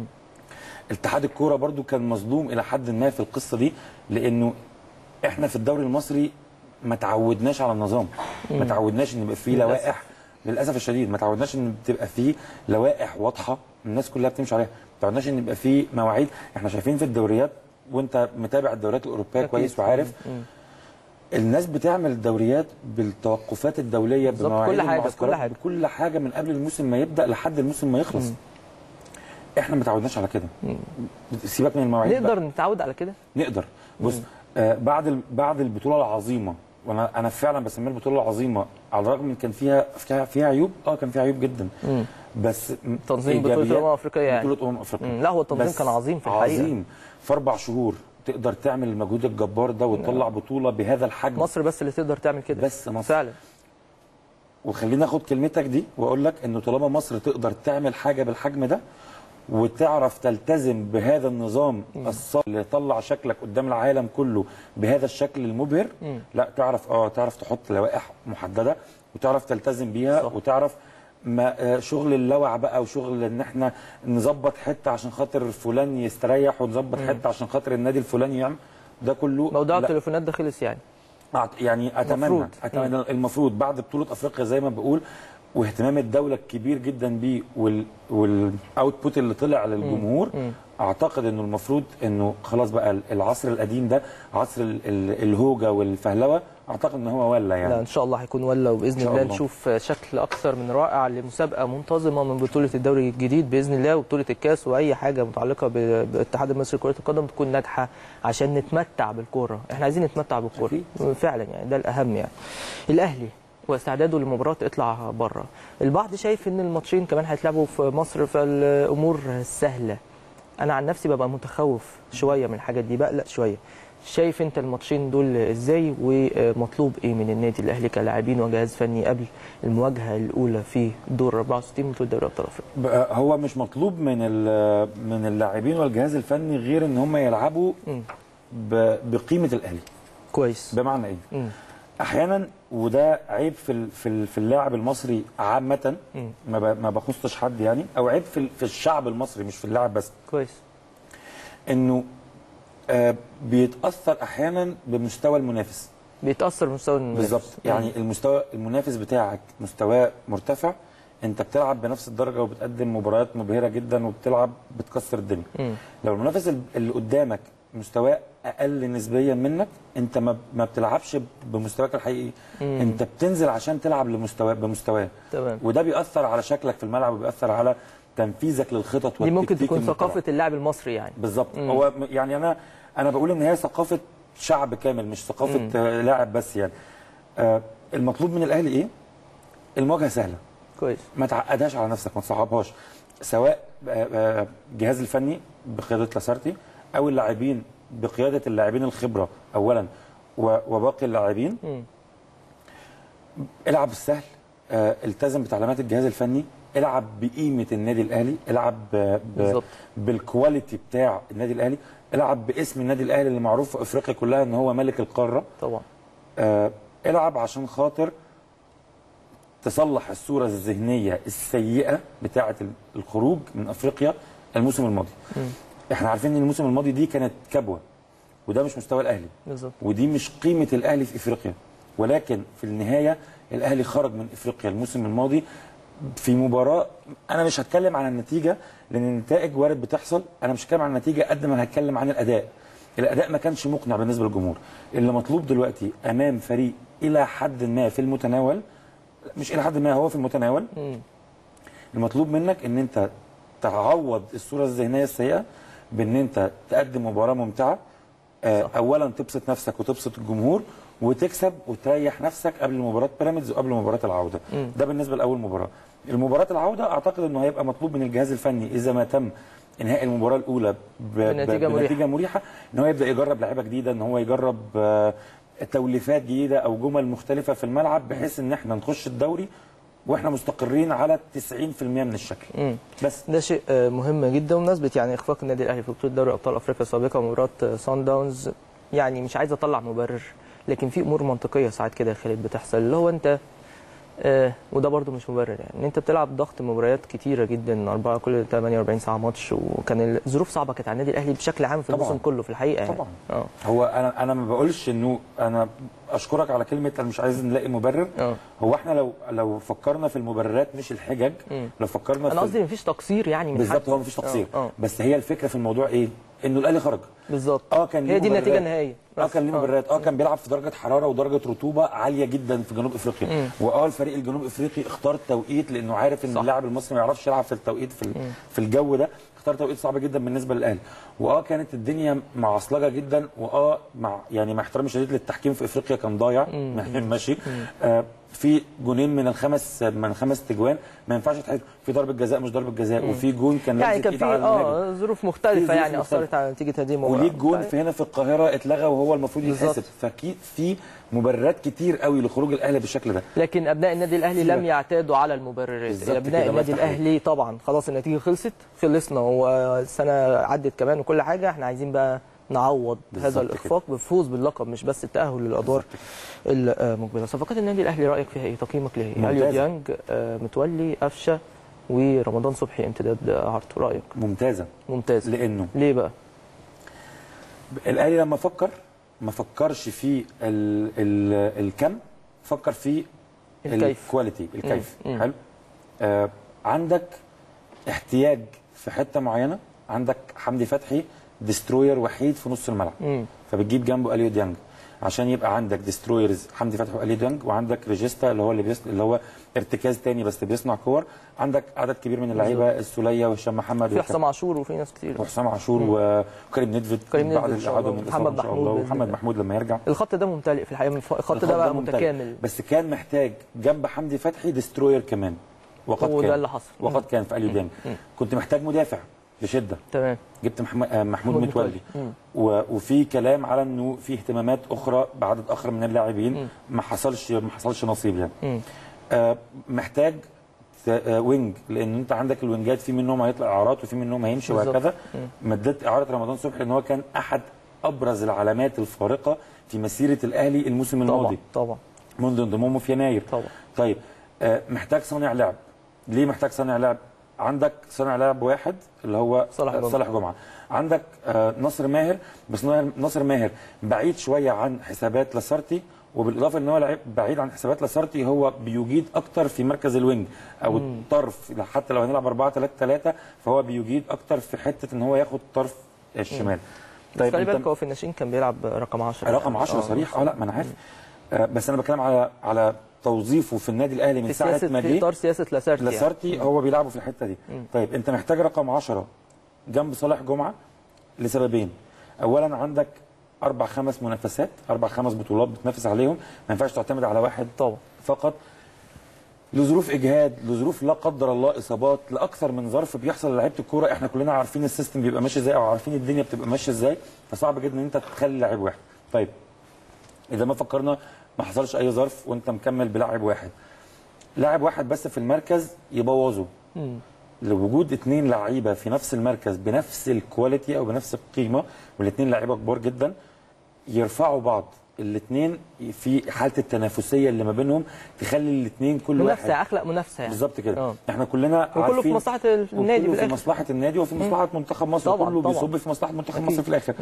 اتحاد الكوره برضو كان مظلوم الى حد ما في القصه دي لانه احنا في الدوري المصري ما تعودناش على النظام ما تعودناش ان يبقى فيه للأسف. لوائح للاسف الشديد ما تعودناش ان تبقى فيه لوائح واضحه الناس كلها بتمشي عليها ما تعودناش ان يبقى فيه مواعيد احنا شايفين في الدوريات وانت متابع الدوريات الاوروبيه أكيد. كويس وعارف مم. الناس بتعمل دوريات بالتوقفات الدوليه بالظبط، بمواعيد كل حاجة، المعسكرات، كل حاجة. بكل حاجه من قبل الموسم ما يبدا لحد الموسم ما يخلص احنا ما تعودناش على كده سيبك من المواعيد بقى. نقدر نتعود على كده؟ نقدر بص آه بعد ال- بعد البطوله العظيمه وانا انا فعلا بسميها البطوله العظيمه على الرغم من كان فيها فيها, فيها عيوب اه كان فيها عيوب جدا بس م- تنظيم بطولة إيجابيات- الأمم الأفريقية يعني. بطوله امم افريقيا مم. لا، هو التنظيم بس كان عظيم في الحقيقة. عظيم في اربع شهور تقدر تعمل المجهود الجبار ده وتطلع بطوله بهذا الحجم مصر بس اللي تقدر تعمل كده بس مصر. فعلا وخليني اخد كلمتك دي واقول لك انه طالما مصر تقدر تعمل حاجه بالحجم ده وتعرف تلتزم بهذا النظام الصعب اللي يطلع شكلك قدام العالم كله بهذا الشكل المبهر لا تعرف اه تعرف تحط لوائح محدده وتعرف تلتزم بيها صح. وتعرف ما آه، شغل اللوع بقى وشغل ان احنا نظبط حته عشان خاطر فلان يستريح ونظبط حته عشان خاطر النادي الفلاني يعمل ده كله موضوع لا. التليفونات ده خلص يعني أعت- يعني اتمنى المفروض. اتمنى المفروض بعد بطوله افريقيا زي ما بقول واهتمام الدوله الكبير جدا بيه وال والاوتبوت اللي طلع للجمهور اعتقد انه المفروض انه خلاص بقى العصر القديم ده عصر ال- ال- الهوجه والفهلوه اعتقد ان هو ولا لا يعني ان شاء الله هيكون ولا وباذن شاء الله الله. نشوف شكل اكثر من رائع لمسابقه منتظمه من بطوله الدوري الجديد باذن الله وبطوله الكاس واي حاجه متعلقه ب- بالاتحاد المصري لكره القدم تكون ناجحه عشان نتمتع بالكوره احنا عايزين نتمتع بالكوره أكيد. فعلا يعني ده الاهم يعني الاهلي واستعداده لمباراه اطلع بره البعض شايف ان الماتشين كمان هيتلعبوا في مصر فالامور سهله انا عن نفسي ببقى متخوف شويه من الحاجات دي بقلق شويه شايف انت الماتشين دول ازاي ومطلوب ايه من النادي الاهلي كلاعبين وجهاز فني قبل المواجهه الاولى في دور 64 بطوله دوري ابطال افريقيا بقى هو مش مطلوب من ال- من اللاعبين والجهاز الفني غير ان هم يلعبوا مم. ب- بقيمه الاهلي كويس بمعنى ايه مم. احيانا وده عيب في ال- في ال- في اللاعب المصري عامه مم. ما ب- ما بخصش حد يعني او عيب في ال- في الشعب المصري مش في اللاعب بس كويس انه آه بيتاثر احيانا بمستوى المنافس بيتاثر بمستوى المنافس. بالظبط يعني المستوى المنافس بتاعك مستواه مرتفع انت بتلعب بنفس الدرجه وبتقدم مباريات مبهره جدا وبتلعب بتكسر الدنيا مم. لو المنافس ال- اللي قدامك مستواه اقل نسبيا منك انت ما ما بتلعبش بمستواك الحقيقي مم. انت بتنزل عشان تلعب لمستوى بمستواه تمام وده بيأثر على شكلك في الملعب وبيأثر على تنفيذك للخطط دي ممكن والتكتيك تكون المتبع. ثقافه اللاعب المصري يعني بالظبط مم. هو م- يعني انا انا بقول ان هي ثقافه شعب كامل مش ثقافه مم. آه، لاعب بس يعني آه المطلوب من الاهلي ايه المواجهه سهله كويس ما تعقدهاش على نفسك ما تصعبهاش سواء آه، آه، الجهاز الفني بقياده لاسارتي او اللاعبين بقياده اللاعبين الخبره اولا و- وباقي اللاعبين مم. العب السهل آه، التزم بتعليمات الجهاز الفني العب بقيمه النادي الاهلي العب ب... ب... بالظبط. بالكواليتي بتاع النادي الاهلي العب باسم النادي الاهلي اللي معروف في افريقيا كلها ان هو ملك القاره طبعا آه، العب عشان خاطر تصلح الصوره الذهنيه السيئه بتاعه ال- الخروج من افريقيا الموسم الماضي احنا عارفين ان الموسم الماضي دي كانت كبوه وده مش مستوى الاهلي بالظبط ودي مش قيمه الاهلي في افريقيا ولكن في النهايه الاهلي خرج من افريقيا الموسم الماضي في مباراه انا مش هتكلم عن النتيجه لان النتائج وارد بتحصل انا مش هتكلم عن النتيجه قد ما هتكلم عن الاداء الاداء ما كانش مقنع بالنسبه للجمهور اللي مطلوب دلوقتي امام فريق الى حد ما في المتناول مش الى حد ما هو في المتناول مم. المطلوب منك ان انت تعوض الصوره الذهنيه السيئه بان انت تقدم مباراه ممتعه آه، اولا تبسط نفسك وتبسط الجمهور وتكسب وتريح نفسك قبل مباراه بيراميدز وقبل مباراه العوده مم. ده بالنسبه لاول مباراه المباراه العوده اعتقد انه هيبقى مطلوب من الجهاز الفني اذا ما تم انهاء المباراه الاولى ب... بنتيجة ب... مريحة. بنتيجه مريحه ان هو يبدا يجرب لعيبه جديده ان هو يجرب آه، توليفات جديده او جمل مختلفه في الملعب بحيث ان احنا نخش الدوري واحنا مستقرين على 90% من الشكل مم. بس ده شيء آه، مهم جدا بمناسبه يعني اخفاق النادي الاهلي في بطوله دوري ابطال افريقيا السابقه مباراه آه، سان داونز يعني مش عايز اطلع مبرر لكن في امور منطقيه ساعات كده يا خالد بتحصل اللي هو انت آه وده برضو مش مبرر يعني ان انت بتلعب ضغط مباريات كتيره جدا اربعه كل 48 ساعه ماتش وكان الظروف صعبه كانت على النادي الاهلي بشكل عام في طبعاً. الموسم كله في الحقيقه يعني. طبعاً. اه هو انا انا ما بقولش انه انا اشكرك على كلمه انا مش عايز نلاقي مبرر اه هو احنا لو لو فكرنا في المبررات مش الحجج مم. لو فكرنا انا في قصدي مفيش تقصير يعني من بالظبط حد. هو مفيش تقصير اه آه، بس هي الفكره في الموضوع ايه انه الاهلي خرج بالظبط اه كان ليه هي دي النتيجه مبررات. النهائيه اه بس. كان ليه مبررات اه كان بيلعب في درجه حراره ودرجه رطوبه عاليه جدا في جنوب افريقيا مم. واه الفريق الجنوب افريقي اختار توقيت لانه عارف ان صح. اللاعب المصري ما يعرفش يلعب في التوقيت في, ال- في الجو ده اختار توقيت صعب جدا بالنسبه للاهلي واه كانت الدنيا معصلجه جدا واه مع يعني مع احترامي الشديد للتحكيم في افريقيا كان ضايع ماشي آه في جونين من الخمس من خمس تجوان ما ينفعش تحسب في ضربه جزاء مش ضربه جزاء وفي جون كان يعني لمسة كان إيد في على المهاجم. اه ظروف في مختلفه ظروف يعني اثرت مختلفة. على نتيجه هذه المباراه وليه جون في هنا في القاهره اتلغى وهو المفروض بالظبط. يتحسب فاكيد في مبررات كتير قوي لخروج الاهلي بالشكل ده لكن ابناء النادي الاهلي سيبك. لم يعتادوا على المبررات بالظبط ابناء كده، الله النادي يفتح عليك. الاهلي طبعا خلاص النتيجه خلصت خلصنا والسنه عدت كمان وكل حاجه احنا عايزين بقى نعوض بالظبط هذا الاخفاق بالفوز باللقب مش بس التاهل للادوار المقبله صفقات النادي الاهلي رايك فيها ايه تقييمك ليه اليو ممتازة. ديانج آه، متولي قفشه ورمضان صبحي امتداد عرضه رايك ممتازه ممتاز لانه ليه بقى الاهلي لما فكر ما فكرش في ال ال الكم فكر في الكيف. الكواليتي الكيف مم. مم. حلو آه عندك احتياج في حته معينه عندك حمدي فتحي ديستروير وحيد في نص الملعب مم. فبتجيب جنبه اليو ديانج عشان يبقى عندك ديسترويرز حمدي فتحي واليو ديانج وعندك ريجيستا اللي هو اللي بيص... اللي هو ارتكاز تاني بس بيصنع كور عندك عدد كبير من اللعيبه السوليه وهشام محمد في حسام عاشور وفي ناس كتير وحسام عاشور وكريم نيدفيد كريم بعد نيدفيد إن شاء الاعاده الله. من محمد الإصابة ان شاء محمود الله بإذن ومحمد الله. محمود لما يرجع الخط ده ممتلئ في الحقيقه الخط ده بقى ممتلئ. متكامل بس كان محتاج جنب حمدي فتحي ديستروير كمان وقد وده كان اللي حصل. وقد كان في اليو ديانج كنت محتاج مدافع بشده تمام جبت محمد آه، محمود محمود متولي متولي. مم. و- وفي كلام على انه في اهتمامات اخرى بعدد اخر من اللاعبين ما حصلش ما حصلش نصيب يعني مم. آه، محتاج ت- آه، وينج لان انت عندك الوينجات في منهم هيطلع اعارات وفي منهم هيمشي بالظبط. وهكذا مدت اعاره رمضان صبحي ان هو كان احد ابرز العلامات الفارقه في مسيره الاهلي الموسم طبعا الماضي طبعا منذ انضمامه في يناير طبعا. طيب آه، محتاج صانع لعب ليه محتاج صانع لعب عندك صانع لعب واحد اللي هو صالح آه، جمعة. صالح جمعه عندك آه، نصر ماهر بس ناصر- ناصر ماهر بعيد شويه عن حسابات لاسارتي وبالاضافه ان هو لعيب بعيد عن حسابات لاسارتي هو بيجيد اكتر في مركز الوينج او الطرف حتى لو هنلعب 4 3 3 فهو بيجيد اكتر في حته ان هو ياخد طرف الشمال طيب خلي أنت- بالك هو في الناشئين كان بيلعب رقم 10 رقم 10 صريح اه لا ما انا عارف آه بس انا بتكلم على على توظيفه في النادي الاهلي من في ساعه سياسه ما في جه اطار سياسه لاسارتي يعني. لاسارتي هو بيلعبوا في الحته دي طيب انت محتاج رقم 10 جنب صالح جمعه لسببين اولا عندك اربع خمس منافسات اربع خمس بطولات بتنافس عليهم ما ينفعش تعتمد على واحد طبعا فقط لظروف اجهاد لظروف لا قدر الله اصابات لاكثر من ظرف بيحصل للعيبه الكوره احنا كلنا عارفين السيستم بيبقى ماشي ازاي او عارفين الدنيا بتبقى ماشيه ازاي فصعب جدا ان انت تخلي لعيب واحد طيب اذا ما فكرنا ما حصلش اي ظرف وانت مكمل بلاعب واحد لاعب واحد بس في المركز يبوظه لوجود اثنين لعيبه في نفس المركز بنفس الكواليتي او بنفس القيمه والاثنين لعيبه كبار جدا يرفعوا بعض الاثنين في حاله التنافسيه اللي ما بينهم تخلي الاثنين كل منافسه واحد اخلاق منافسه يعني بالظبط كده آه. احنا كلنا وكله في عارفين مصلحه النادي في وكله في الاخر مصلحه النادي وفي مصلحه منتخب مصر طبعاً، كله طبعاً. بيصب في مصلحه منتخب أكيد. مصر في الاخر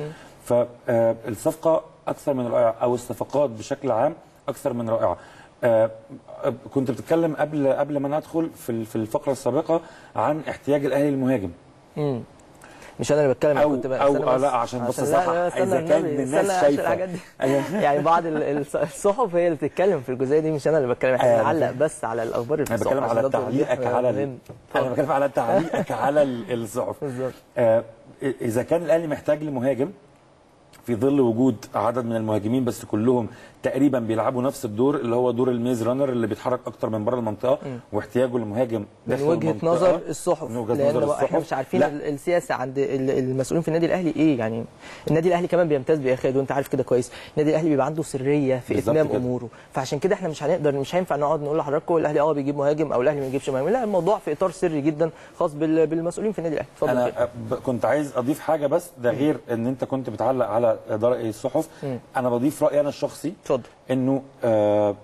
فالصفقه اكثر من رائعه او الصفقات بشكل عام اكثر من رائعه آه، آه، كنت بتتكلم قبل قبل ما ندخل في ال- في الفقره السابقه عن احتياج الاهلي للمهاجم مم. مش انا اللي بتكلم أو- كنت بقى- أو- استنى آه بس. لا، عشان بس لا، صح، لا، استنى إذا كان النبي، الناس استنى شايفة. الحاجات دي أيوة. يعني بعض ال- ال- الصحف هي اللي بتتكلم في الجزئيه دي مش انا اللي بتكلم احنا أيوة، أنا بنعلق فاهم. بس على الاخبار اللي في انا الصحف بتكلم عشان على ده توضيح تعليقك على ال- مهم. انا بتكلم على تعليقك على ال- الصحف بالظبط. آه اذا كان الاهلي محتاج لمهاجم في ظل وجود عدد من المهاجمين بس كلهم تقريبا بيلعبوا نفس الدور اللي هو دور الميز رانر اللي بيتحرك اكتر من بره المنطقه واحتياجه لمهاجم من داخل وجهه المنطقة. نظر الصحف من وجهه لان نظر بقى احنا الصحف مش عارفين لا ال- السياسه عند ال- المسؤولين في النادي الاهلي ايه يعني النادي الاهلي كمان بيمتاز بايه يا خالد وانت عارف كده كويس النادي الاهلي بيبقى عنده سريه في بالظبط اتمام كده. اموره فعشان كده احنا مش هنقدر مش هينفع نقعد نقول لحضراتكم الاهلي اه بيجيب مهاجم او الاهلي ما بيجيبش مهاجم لا الموضوع في اطار سري جدا خاص بال- بالمسؤولين في النادي الاهلي اتفضل كده. انا ب- كنت عايز اضيف حاجه بس ده غير ان انت كنت بتعلق على إدارة الصحف انا بضيف رايي انا الشخصي اتفضل انه آه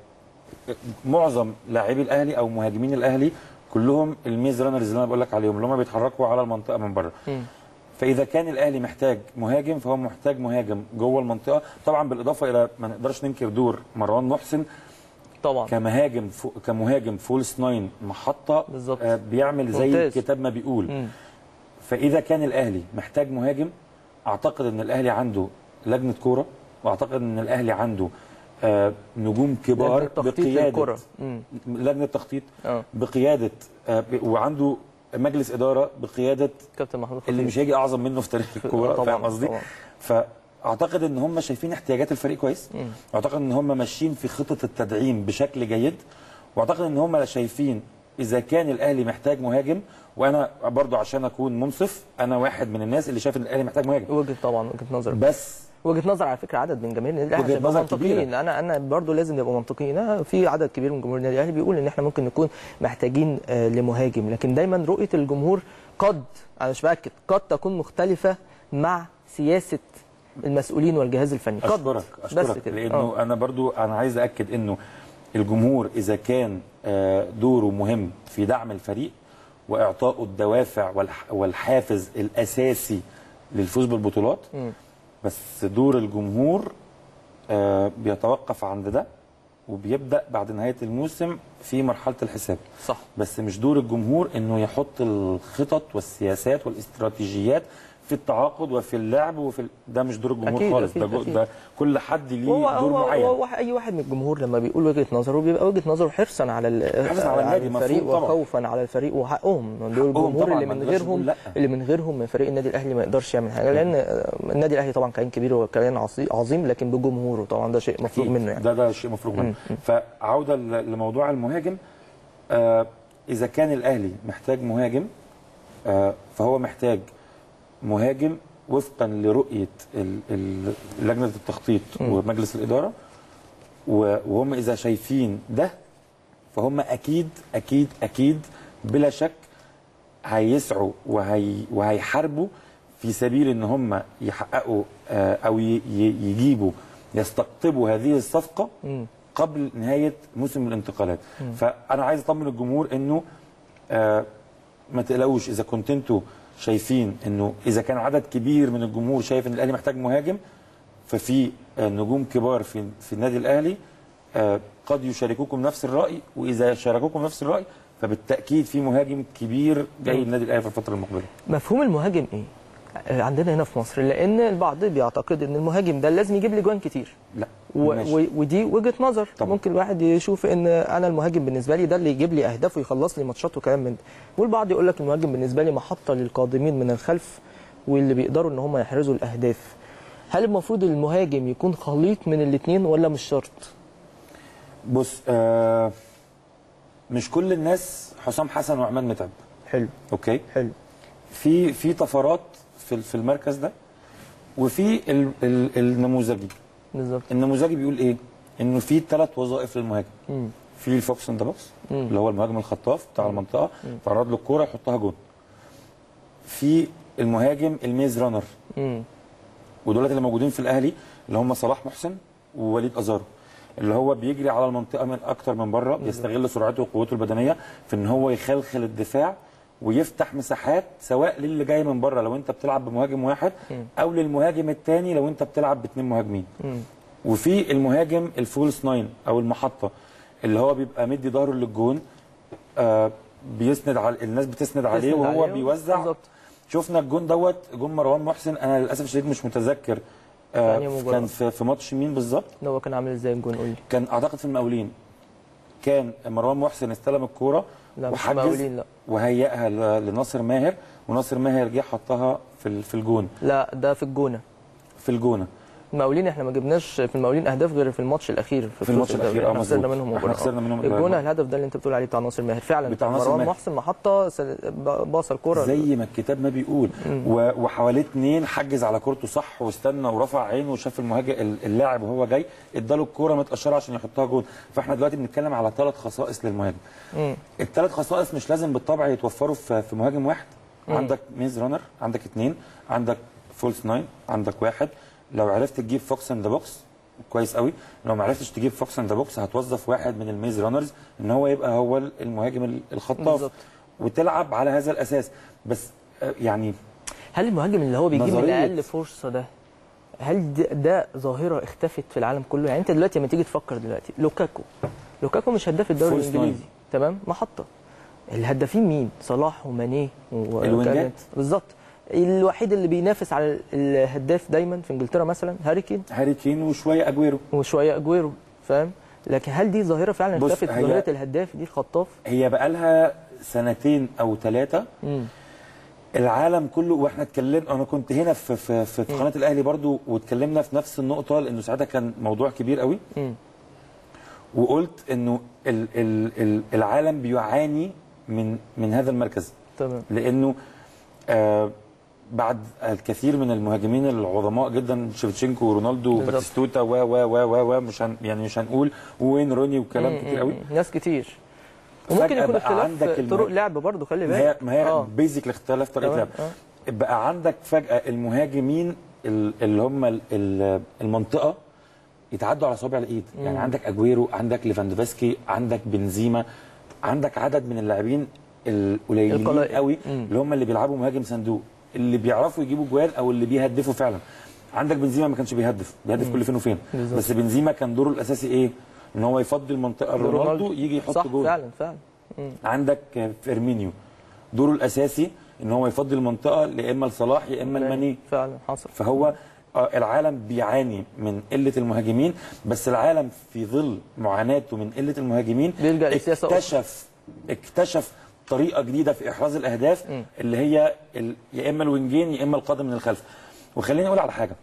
معظم لاعبي الاهلي او مهاجمين الاهلي كلهم الميز رانرز اللي انا بقول لك عليهم اللي هم بيتحركوا على المنطقه من بره فاذا كان الاهلي محتاج مهاجم فهو محتاج مهاجم جوه المنطقه طبعا بالاضافه الى ما نقدرش ننكر دور مروان محسن طبعا كمهاجم فو كمهاجم فولس ناين محطه بالظبط. آه بيعمل زي ممتاز. الكتاب ما بيقول مم. فاذا كان الاهلي محتاج مهاجم اعتقد ان الاهلي عنده لجنه كوره واعتقد ان الاهلي عنده آه نجوم كبار لجنة تخطيط بقياده للكرة. مم. لجنه تخطيط اه بقياده آه ب- وعنده مجلس اداره بقياده كابتن محمود اللي خطيب. مش هيجي اعظم منه في تاريخ الكوره طبعاً، فاهم قصدي؟ طبعاً. فاعتقد ان هم شايفين احتياجات الفريق كويس واعتقد ان هم ماشيين في خطه التدعيم بشكل جيد واعتقد ان هم شايفين اذا كان الاهلي محتاج مهاجم وانا برضو عشان اكون منصف انا واحد من الناس اللي شايف ان الاهلي محتاج مهاجم وجهه طبعا وجهه نظر بس وجهه نظر على فكره عدد من جماهير النادي الاهلي وجهة عشان نبقى نظر منطقيين كبيرة. انا انا برضو لازم نبقى منطقيين أنا في عدد كبير من جمهور النادي الاهلي بيقول ان احنا ممكن نكون محتاجين آه، لمهاجم لكن دايما رؤيه الجمهور قد انا مش باكد قد تكون مختلفه مع سياسه المسؤولين والجهاز الفني قد اشكرك بس اشكرك كده. لانه آه. انا برضو انا عايز اكد انه الجمهور اذا كان آه، دوره مهم في دعم الفريق واعطائه الدوافع والح- والحافز الاساسي للفوز بالبطولات بس دور الجمهور آه، بيتوقف عند ده وبيبدا بعد نهايه الموسم في مرحله الحساب صح بس مش دور الجمهور انه يحط الخطط والسياسات والاستراتيجيات في التعاقد وفي اللعب وفي ال... ده مش دور الجمهور أكيد، خالص أكيد، ده, جو... أكيد. ده كل حد ليه هو دور هو معين هو اي واحد من الجمهور لما بيقول وجهه نظره بيبقى وجهه نظره حرصا على ال- حرصاً على النادي، الفريق مفهوم طبعاً. وخوفا على الفريق وحقهم دول حقهم الجمهور طبعاً، اللي ما من نقدرش غيرهم نقول لأ. اللي من غيرهم من فريق النادي الاهلي ما يقدرش يعمل حاجه لان آه، النادي الاهلي طبعا كيان كبير وكيان عصي- عظيم لكن بجمهوره طبعا ده شيء مفروغ أكيد. منه يعني ده ده شيء مفروغ منه فعوده ل- لموضوع المهاجم آه اذا كان الاهلي محتاج مهاجم آه فهو محتاج مهاجم وفقا لرؤيه ال- ال- لجنه التخطيط ومجلس الاداره و- وهم اذا شايفين ده فهم اكيد اكيد اكيد بلا شك هيسعوا وهي وهيحاربوا في سبيل ان هم يحققوا آه، او ي- ي- يجيبوا يستقطبوا هذه الصفقه قبل نهايه موسم الانتقالات فانا عايز اطمن الجمهور انه آه، ما تقلقوش اذا كنت انتوا شايفين انه اذا كان عدد كبير من الجمهور شايف ان الاهلي محتاج مهاجم ففي آه، نجوم كبار في في النادي الاهلي آه، قد يشاركوكم نفس الراي واذا شاركوكم نفس الراي فبالتاكيد في مهاجم كبير جاي النادي الاهلي في الفتره المقبله مفهوم المهاجم ايه آه، عندنا هنا في مصر لان البعض بيعتقد ان المهاجم ده لازم يجيب لي جوان كتير لا و... ماشي. و... ودي وجهه نظر طبعا. طبعا. ممكن الواحد يشوف ان انا المهاجم بالنسبه لي ده اللي يجيب لي اهداف ويخلص لي ماتشات وكلام من ده والبعض يقول لك المهاجم بالنسبه لي محطه للقادمين من الخلف واللي بيقدروا ان هم يحرزوا الاهداف هل المفروض المهاجم يكون خليط من الاثنين ولا مش شرط بص آه مش كل الناس حسام حسن وعماد متعب حلو اوكي حلو في في طفرات في في المركز ده وفي ال- ال- النموذجي بالظبط النموذجي بيقول ايه انه في ثلاث وظائف للمهاجم مم. في الفوكس اند بوكس اللي هو المهاجم الخطاف بتاع المنطقه تعرض له الكوره يحطها جون في المهاجم الميز رانر مم. ودولت اللي موجودين في الاهلي اللي هم صلاح محسن ووليد ازارو اللي هو بيجري على المنطقه من اكتر من بره بيستغل سرعته وقوته البدنيه في ان هو يخلخل الدفاع ويفتح مساحات سواء للي جاي من بره لو انت بتلعب بمهاجم واحد او للمهاجم الثاني لو انت بتلعب باثنين مهاجمين وفي المهاجم الفولس ناين او المحطه اللي هو بيبقى مدي ظهره للجون آه بيسند على الناس بتسند عليه تسند وهو عليه. بيوزع بالظبط. شفنا الجون دوت جون مروان محسن انا للاسف الشديد مش متذكر في آه أنهي مباراة؟ كان في, في ماتش مين بالظبط ده هو كان عامل ازاي الجون قول لي كان اعتقد في المقاولين كان مروان محسن استلم الكوره لا، مش وحجز المقاولين، لا. وهيئها ل- لناصر ماهر وناصر ماهر جه حطها في ال- في الجون لا ده في الجونه في الجونه المقاولين احنا ما جبناش في المقاولين اهداف غير في الماتش الاخير في الماتش الدوري. الأخير، اه، احنا خسرنا مظبوط. منهم احنا مباراه خسرنا منهم الجون مباراة. الهدف ده اللي انت بتقول عليه بتاع ناصر ماهر فعلا بتاع بتاع ناصر مروان ماهر. محسن محطه سل- ب- باص الكوره زي ما الكتاب ما بيقول و- وحواليه اتنين حجز على كورته صح واستنى ورفع عينه وشاف المهاجم اللاعب وهو جاي اداله الكوره متقشره عشان يحطها جول فاحنا دلوقتي بنتكلم على ثلاث خصائص للمهاجم مم. الثلاث خصائص مش لازم بالطبع يتوفروا في في مهاجم واحد عندك ميز رانر عندك اثنين عندك فولس ناين عندك واحد لو عرفت تجيب فوكس ان ذا بوكس كويس قوي لو ما عرفتش تجيب فوكس ان ذا بوكس هتوظف واحد من الميز رانرز ان هو يبقى هو المهاجم الخطاف بالظبط. وتلعب على هذا الاساس بس آه، يعني هل المهاجم اللي هو بيجيب من نظرية. اقل فرصه ده هل ده, ده ظاهره اختفت في العالم كله يعني انت دلوقتي لما تيجي تفكر دلوقتي لوكاكو لوكاكو مش هداف الدوري فولس الانجليزي ناين. تمام محطه الهدافين مين صلاح ومانيه و- الوينجات. وكانت- بالظبط الوحيد اللي بينافس على الهداف دايما في انجلترا مثلا هاري كين هاري كين وشويه اجويرو وشويه اجويرو فاهم لكن هل دي ظاهره فعلا بص، اختفت هي- ظاهره الهداف دي الخطاف هي بقالها سنتين او ثلاثه العالم كله واحنا اتكلمنا انا كنت هنا في في في, في قناه الاهلي برضو واتكلمنا في نفس النقطه لانه ساعتها كان موضوع كبير قوي مم. وقلت انه ال ال ال العالم بيعاني من من هذا المركز تمام لانه آه بعد الكثير من المهاجمين العظماء جدا شيفتشينكو ورونالدو بالظبط. وباتيستوتا و و و و و مش هن يعني مش هنقول وين روني وكلام كتير قوي مم. ناس كتير وممكن فجأة يكون بقى اختلاف عندك طرق المه- لعب برضه خلي ما هي بالك ما هي آه. بيزك لاختلاف طريقه تمام، لعب بقى عندك فجاه المهاجمين ال- اللي هم ال- ال- المنطقه يتعدوا على صوابع الايد يعني عندك اجويرو عندك ليفاندوفسكي عندك بنزيما عندك عدد من اللاعبين القليلين القلائل. قوي مم. اللي هم اللي بيلعبوا مهاجم صندوق اللي بيعرفوا يجيبوا جوال او اللي بيهدفوا فعلا عندك بنزيما ما كانش بيهدف بيهدف كل فين وفين بالظبط. بس بنزيما كان دوره الاساسي ايه ان هو يفضي المنطقه لرونالدو يجي يحط صح جول فعلا فعلا عندك فيرمينيو دوره الاساسي ان هو يفضي المنطقه يا اما لصلاح يا اما لماني فعلا حصل فهو آه، العالم بيعاني من قله المهاجمين بس العالم في ظل معاناته من قله المهاجمين بيلجأ لسياسة أخرى. اكتشف اكتشف طريقه جديده في احراز الاهداف اللي هي ال- يا اما الوينجين يا اما القادم من الخلف وخليني اقول على حاجه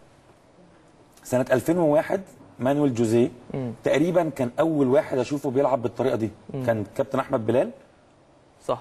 سنه 2001 مانويل جوزيه تقريبا كان اول واحد اشوفه بيلعب بالطريقه دي كان كابتن احمد بلال صح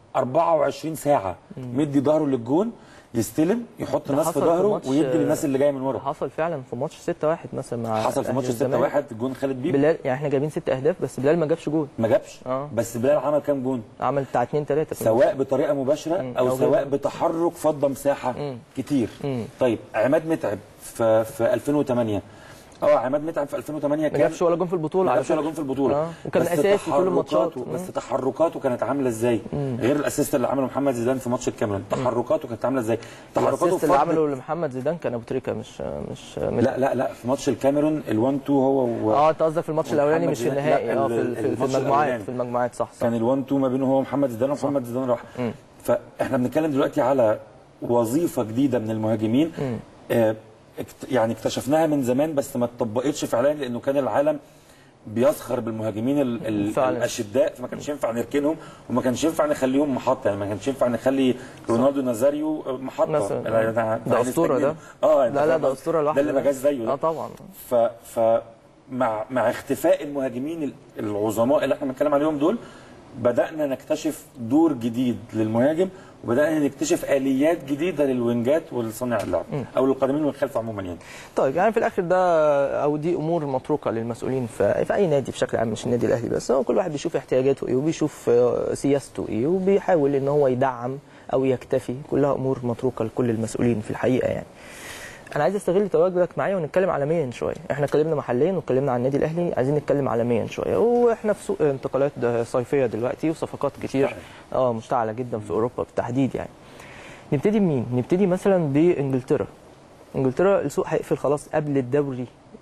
24 ساعه مدي ظهره للجون يستلم يحط ده ناس في حصل في ظهره ماتش- ويدي للناس اللي جايه من ورا حصل فعلا في ماتش 6 1 مثلا مع حصل في أهلي ماتش 6 والزمالك. 1 جون خالد بيبو بلال يعني احنا جايبين ست اهداف بس بلال ما جابش جول ما جابش آه. بس بلال عمل كام جون عمل بتاع 2 3 سواء بطريقه مباشره مم. او أو سواء غير. بتحرك فضى مساحه مم. كتير مم. طيب عماد متعب في في 2008 اه عماد متعب في 2008 ما كان جابش ولا جون في البطوله ما على جابش ولا فكرة. جون في البطوله آه. وكان بس اساسي كل الماتشات تحركاته- بس تحركاته كانت عامله ازاي غير الاسيست اللي عمله محمد زيدان في ماتش الكاميرون تحركاته كانت عامله ازاي تحركاته الاسيست اللي فضت- عمله لمحمد زيدان كان ابو تريكه مش مش لا لا لا في ماتش الكاميرون ال1 2 هو و... اه انت قصدك في الماتش الاولاني ومحمد مش في زيدان. النهائي لا، اه في, ال- في, في الماتش المجموعات الأولاني. في المجموعات صح صح كان ال1 2 ما بينه هو ومحمد زيدان ومحمد زيدان راح مم. فاحنا بنتكلم دلوقتي على وظيفه جديده من المهاجمين آه اكت- يعني اكتشفناها من زمان بس ما اتطبقتش فعليا لانه كان العالم بيسخر بالمهاجمين ال- ال- فعلا. الاشداء فما كانش ينفع نركنهم وما كانش ينفع نخليهم محطه يعني ما كانش ينفع نخلي رونالدو نازاريو محطه مثلا. لا، ده- ده اسطوره ده اه أنت لا لا فاهم ده قصدي؟ اسطوره لوحده ده اللي ما جاش زيه ده. اه طبعا ف ف مع مع اختفاء المهاجمين ال- العظماء اللي احنا بنتكلم عليهم دول بدانا نكتشف دور جديد للمهاجم وبدانا نكتشف اليات جديده للوينجات والصانع اللعب او للقادمين من الخلف عموما يعني طيب يعني في الاخر ده او دي امور متروكه للمسؤولين في, في اي نادي بشكل عام مش النادي الاهلي بس هو كل واحد بيشوف احتياجاته ايه وبيشوف آه، سياسته ايه وبيحاول ان هو يدعم او يكتفي كلها امور متروكه لكل المسؤولين في الحقيقه يعني انا عايز استغل تواجدك معايا ونتكلم عالميا شويه احنا اتكلمنا محليا واتكلمنا عن النادي الاهلي عايزين نتكلم عالميا شويه واحنا في سوق انتقالات ده صيفيه دلوقتي وصفقات كتير اه مشتعله جدا في اوروبا بالتحديد يعني نبتدي بمين نبتدي مثلا بانجلترا انجلترا السوق هيقفل خلاص قبل الدوري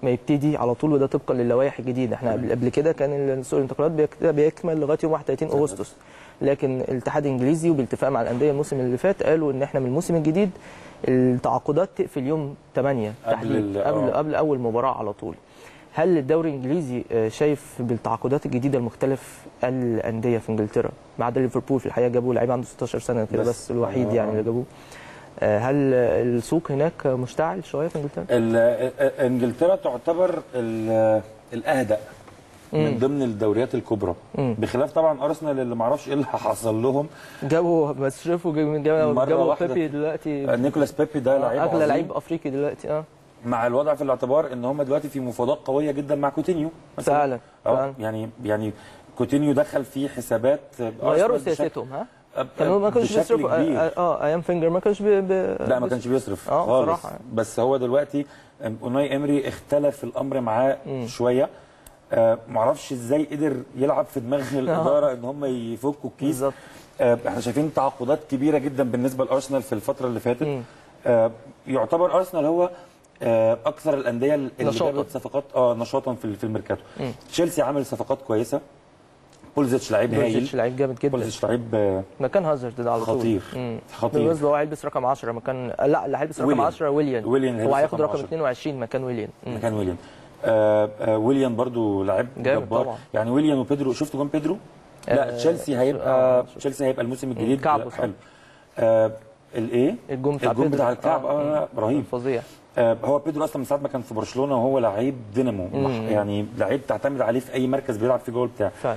ما يبتدي على طول وده طبقا للوائح الجديده احنا قبل قبل كده كان سوق الانتقالات بيك- بيكمل لغايه يوم 31 اغسطس لكن الاتحاد الانجليزي وبالاتفاق مع الانديه الموسم اللي فات قالوا ان احنا من الموسم الجديد التعاقدات تقفل يوم 8 قبل تحديد ال- قبل آه. قبل اول مباراه على طول هل الدوري الانجليزي آه، شايف بالتعاقدات الجديده المختلف الانديه في انجلترا ما عدا ليفربول في الحقيقه جابوا لعيب عنده 16 سنه كده بس. بس, الوحيد آه. يعني اللي جابوه آه، هل السوق هناك مشتعل شويه في انجلترا؟ ال- انجلترا تعتبر ال- الاهدأ من ضمن الدوريات الكبرى بخلاف طبعا ارسنال اللي ما اعرفش ايه اللي حصل لهم جابوا مصرفوا جابوا مرة جابوا واحدة. بيبي دلوقتي نيكولاس بيبي ده لعيب اغلى عظيم. لعيب افريقي دلوقتي اه مع الوضع في الاعتبار ان هم دلوقتي في مفاوضات قويه جدا مع كوتينيو مثلا فعلا اه فعلا يعني يعني كوتينيو دخل في حسابات غيروا أرسنال بشكل- سياستهم ها؟ آه، كانوا ما كانوش بشكل بيصرفوا كبير. اه, آه ايام فينجر ما كانش بي بي لا ما كانش بيصرف اه خالص صراحه يعني. بس هو دلوقتي أم، اوناي امري اختلف الامر معاه شويه آه معرفش ازاي قدر يلعب في دماغ الاداره ان هم يفكوا الكيس بالظبط. آه احنا شايفين تعاقدات كبيره جدا بالنسبه لارسنال في الفتره اللي فاتت آه يعتبر ارسنال هو آه اكثر الانديه اللي نشاطاً. جابت صفقات اه نشاطا في في الميركاتو تشيلسي عامل صفقات كويسه بولزيتش لعيب هايل بولزيتش لعيب جامد جدا بولزيتش لعيب آه، مكان هازارد ده على طول خطير. مم. خطير. بالمناسبه هو هيلبس رقم 10 مكان لا اللي هيلبس رقم ويليان. 10 ويليان ويليان هو هيلبس هياخد رقم رقم 10. 22 مكان ويليان مم. مكان ويليام آه آه ويليام برضو لعيب جامد جبار طبعا. يعني ويليام وبيدرو شفت جون بيدرو لا آه، تشيلسي هيبقى آه، تشيلسي هيبقى الموسم الجديد كعبه لا، صح؟ حلو آه الايه الجون بتاع الجون بيدرو. بتاع الكعب آه. اه رهيب فظيع آه هو بيدرو اصلا من ساعه ما كان في برشلونه وهو لعيب دينامو يعني لعيب تعتمد عليه في اي مركز بيلعب فيه جوه بتاع فعلا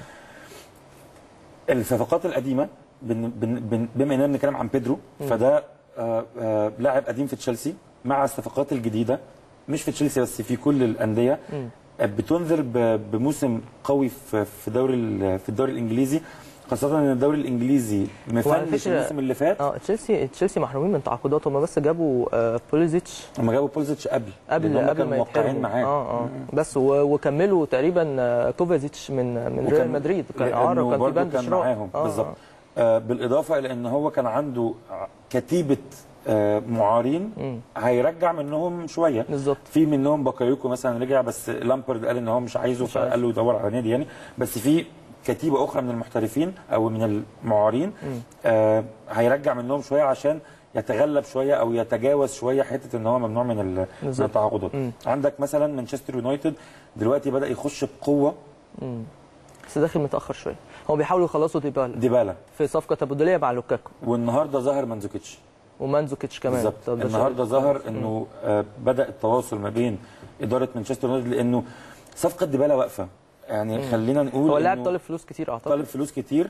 الصفقات القديمه بن بن بن بما اننا بنتكلم عن بيدرو فده آه آه لاعب قديم في تشيلسي مع الصفقات الجديده مش في تشيلسي بس في كل الانديه آه بتنذر ب- بموسم قوي في في دوري ال- في الدوري الانجليزي خاصه ان الدوري الانجليزي وعلى مفنش فكرة- الموسم اللي فات اه تشيلسي تشيلسي محرومين من تعاقدات هم بس جابوا آه بوليزيتش هم جابوا بولزيتش قبل قبل لأن هم قبل كانوا ما موقعين يتحرموا معاه اه اه بس و- وكملوا تقريبا آه، كوفازيتش من من ريال وكان- مدريد كان لأنه اعاره كان في برضه بند كان شراء معاهم آه، بالظبط آه. آه بالاضافه الى ان هو كان عنده كتيبه آه معارين هيرجع منهم شويه بالظبط. في منهم بكايوكو مثلا رجع بس لامبرد قال ان هو مش عايزه مش عايزه. فقال له يدور على نادي يعني بس في كتيبه اخرى من المحترفين او من المعارين آه هيرجع منهم شويه عشان يتغلب شويه او يتجاوز شويه حته ان هو ممنوع من ال- من بالظبط. التعاقدات عندك مثلا مانشستر يونايتد دلوقتي بدا يخش بقوه بس داخل متاخر شويه هو بيحاولوا يخلصوا ديبالا ديبالا في صفقه تبادليه مع لوكاكو والنهارده ظهر مانزوكيتش ومانزوكيتش كمان بالظبط طب ده النهارده شيء- ظهر انه آه بدا التواصل ما بين اداره مانشستر يونايتد لانه صفقه ديبالا واقفه يعني خلينا نقول هو اللاعب إنه طالب فلوس كتير اعتقد طالب فلوس كتير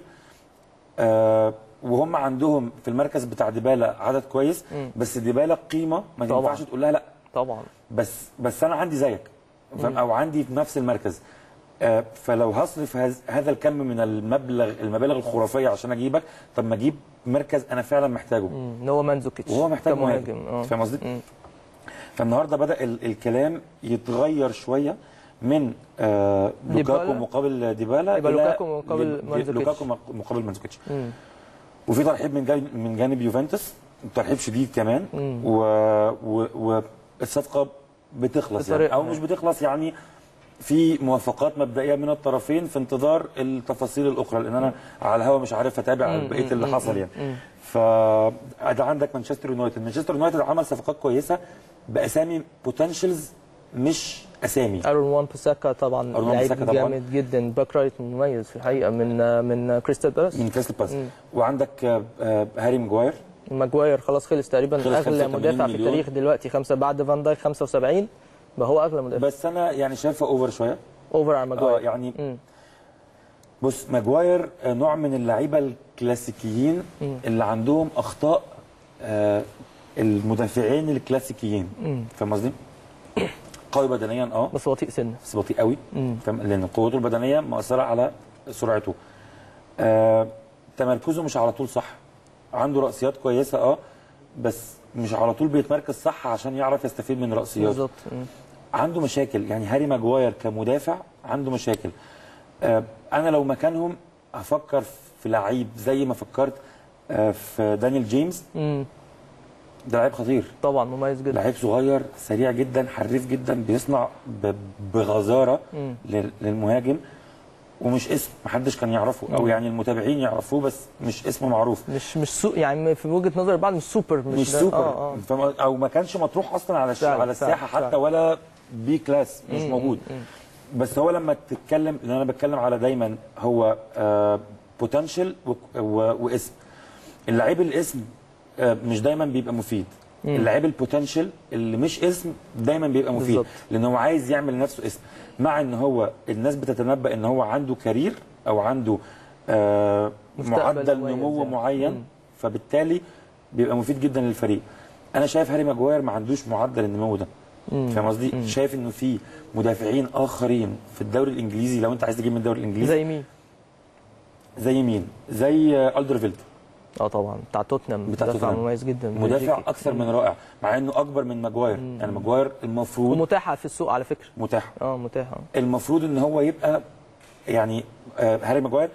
آه وهم عندهم في المركز بتاع ديبالا عدد كويس بس ديبالا قيمه ما طبعاً. ينفعش تقول لها لا طبعا بس بس انا عندي زيك فاهم؟ او عندي في نفس المركز آه، فلو هصرف هز- هذا الكم من المبلغ المبالغ الخرافيه عشان اجيبك طب ما اجيب مركز انا فعلا محتاجه مم، ان هو مانزوكيتش وهو محتاج كمهاجم مهاجم اه فاهم قصدي؟ مم. فالنهارده بدا ال الكلام يتغير شويه من آه ديبالا. لوكاكو مقابل ديبالا يبقى إلى لوكاكو مقابل دي- دي- مانزوكيتش. لوكاكو مق- مقابل مانزوكيتش مم. وفي ترحيب من جانب من جانب يوفنتوس ترحيب شديد كمان و... و... والصفقه بتخلص يعني بطريقة. او مش بتخلص يعني في موافقات مبدئيه من الطرفين في انتظار التفاصيل الاخرى لان انا على الهوا مش عارف اتابع بقيه اللي حصل يعني ف ده عندك مانشستر يونايتد مانشستر يونايتد عمل صفقات كويسه باسامي بوتنشلز مش اسامي ارون وان بيساكا طبعا أرون وان لعيب بيساكا طبعاً. جامد جدا باك رايت مميز في الحقيقه من من كريستال بالاس من كريستال باس وعندك آه، آه، هاري ماجواير ماجواير خلاص خلص تقريبا خلص اغلى 85 مدافع في مليون. التاريخ دلوقتي خمسه بعد فان دايك 75 بقى هو اغلى مدافع بس انا يعني شايفه اوفر شويه اوفر على اه ماجواير يعني مم. بص ماجواير آه، نوع من اللعيبه الكلاسيكيين اللي عندهم اخطاء آه، المدافعين الكلاسيكيين فاهم قصدي؟ قوي بدنيا اه بس بطيء سنه بس بطيء قوي فاهم لان قوته البدنيه مؤثره على سرعته آه، تمركزه مش على طول صح عنده رأسيات كويسه اه بس مش على طول بيتمركز صح عشان يعرف يستفيد من رأسياته بالظبط مم. عنده مشاكل يعني هاري ماجواير كمدافع عنده مشاكل آه، انا لو مكانهم هفكر في لعيب زي ما فكرت آه، في دانيال جيمس مم. ده لعيب خطير طبعا مميز جدا لعيب صغير سريع جدا حريف جدا بيصنع ب- بغزاره لل- للمهاجم ومش اسم محدش كان يعرفه او يعني المتابعين يعرفوه بس مش اسمه معروف مش مش سو يعني في وجهه نظر البعض مش سوبر مش, مش ده- سوبر اه اه فاهم قصدي؟ او ما كانش مطروح اصلا على الش... فعلا، على الساحه فعلا، حتى فعلا. ولا بي كلاس مش موجود بس هو لما تتكلم اللي انا بتكلم على دايما هو بوتنشال واسم اللعيب الاسم آه، مش دايما بيبقى مفيد اللعيب البوتنشال اللي مش اسم دايما بيبقى مفيد بالظبط. لان هو عايز يعمل لنفسه اسم مع ان هو الناس بتتنبأ ان هو عنده كارير او عنده آه مستقبل معدل مميز نمو يعني. معين فبالتالي بيبقى مفيد جدا للفريق انا شايف هاري ماجواير ما عندوش معدل النمو ده فاهم قصدي شايف انه في مدافعين اخرين في الدوري الانجليزي لو انت عايز تجيب من الدوري الانجليزي زي مين؟ زي مين زي آه، الدرفيلد اه طبعا بتاع توتنهام بتاع مدافع توتنهام. مميز جدا مدافع بلجيكي. اكثر من رائع مع انه اكبر من ماجواير يعني ماجواير المفروض ومتاحه في السوق على فكره متاح اه متاحه المفروض ان هو يبقى يعني آه، هاري ماجواير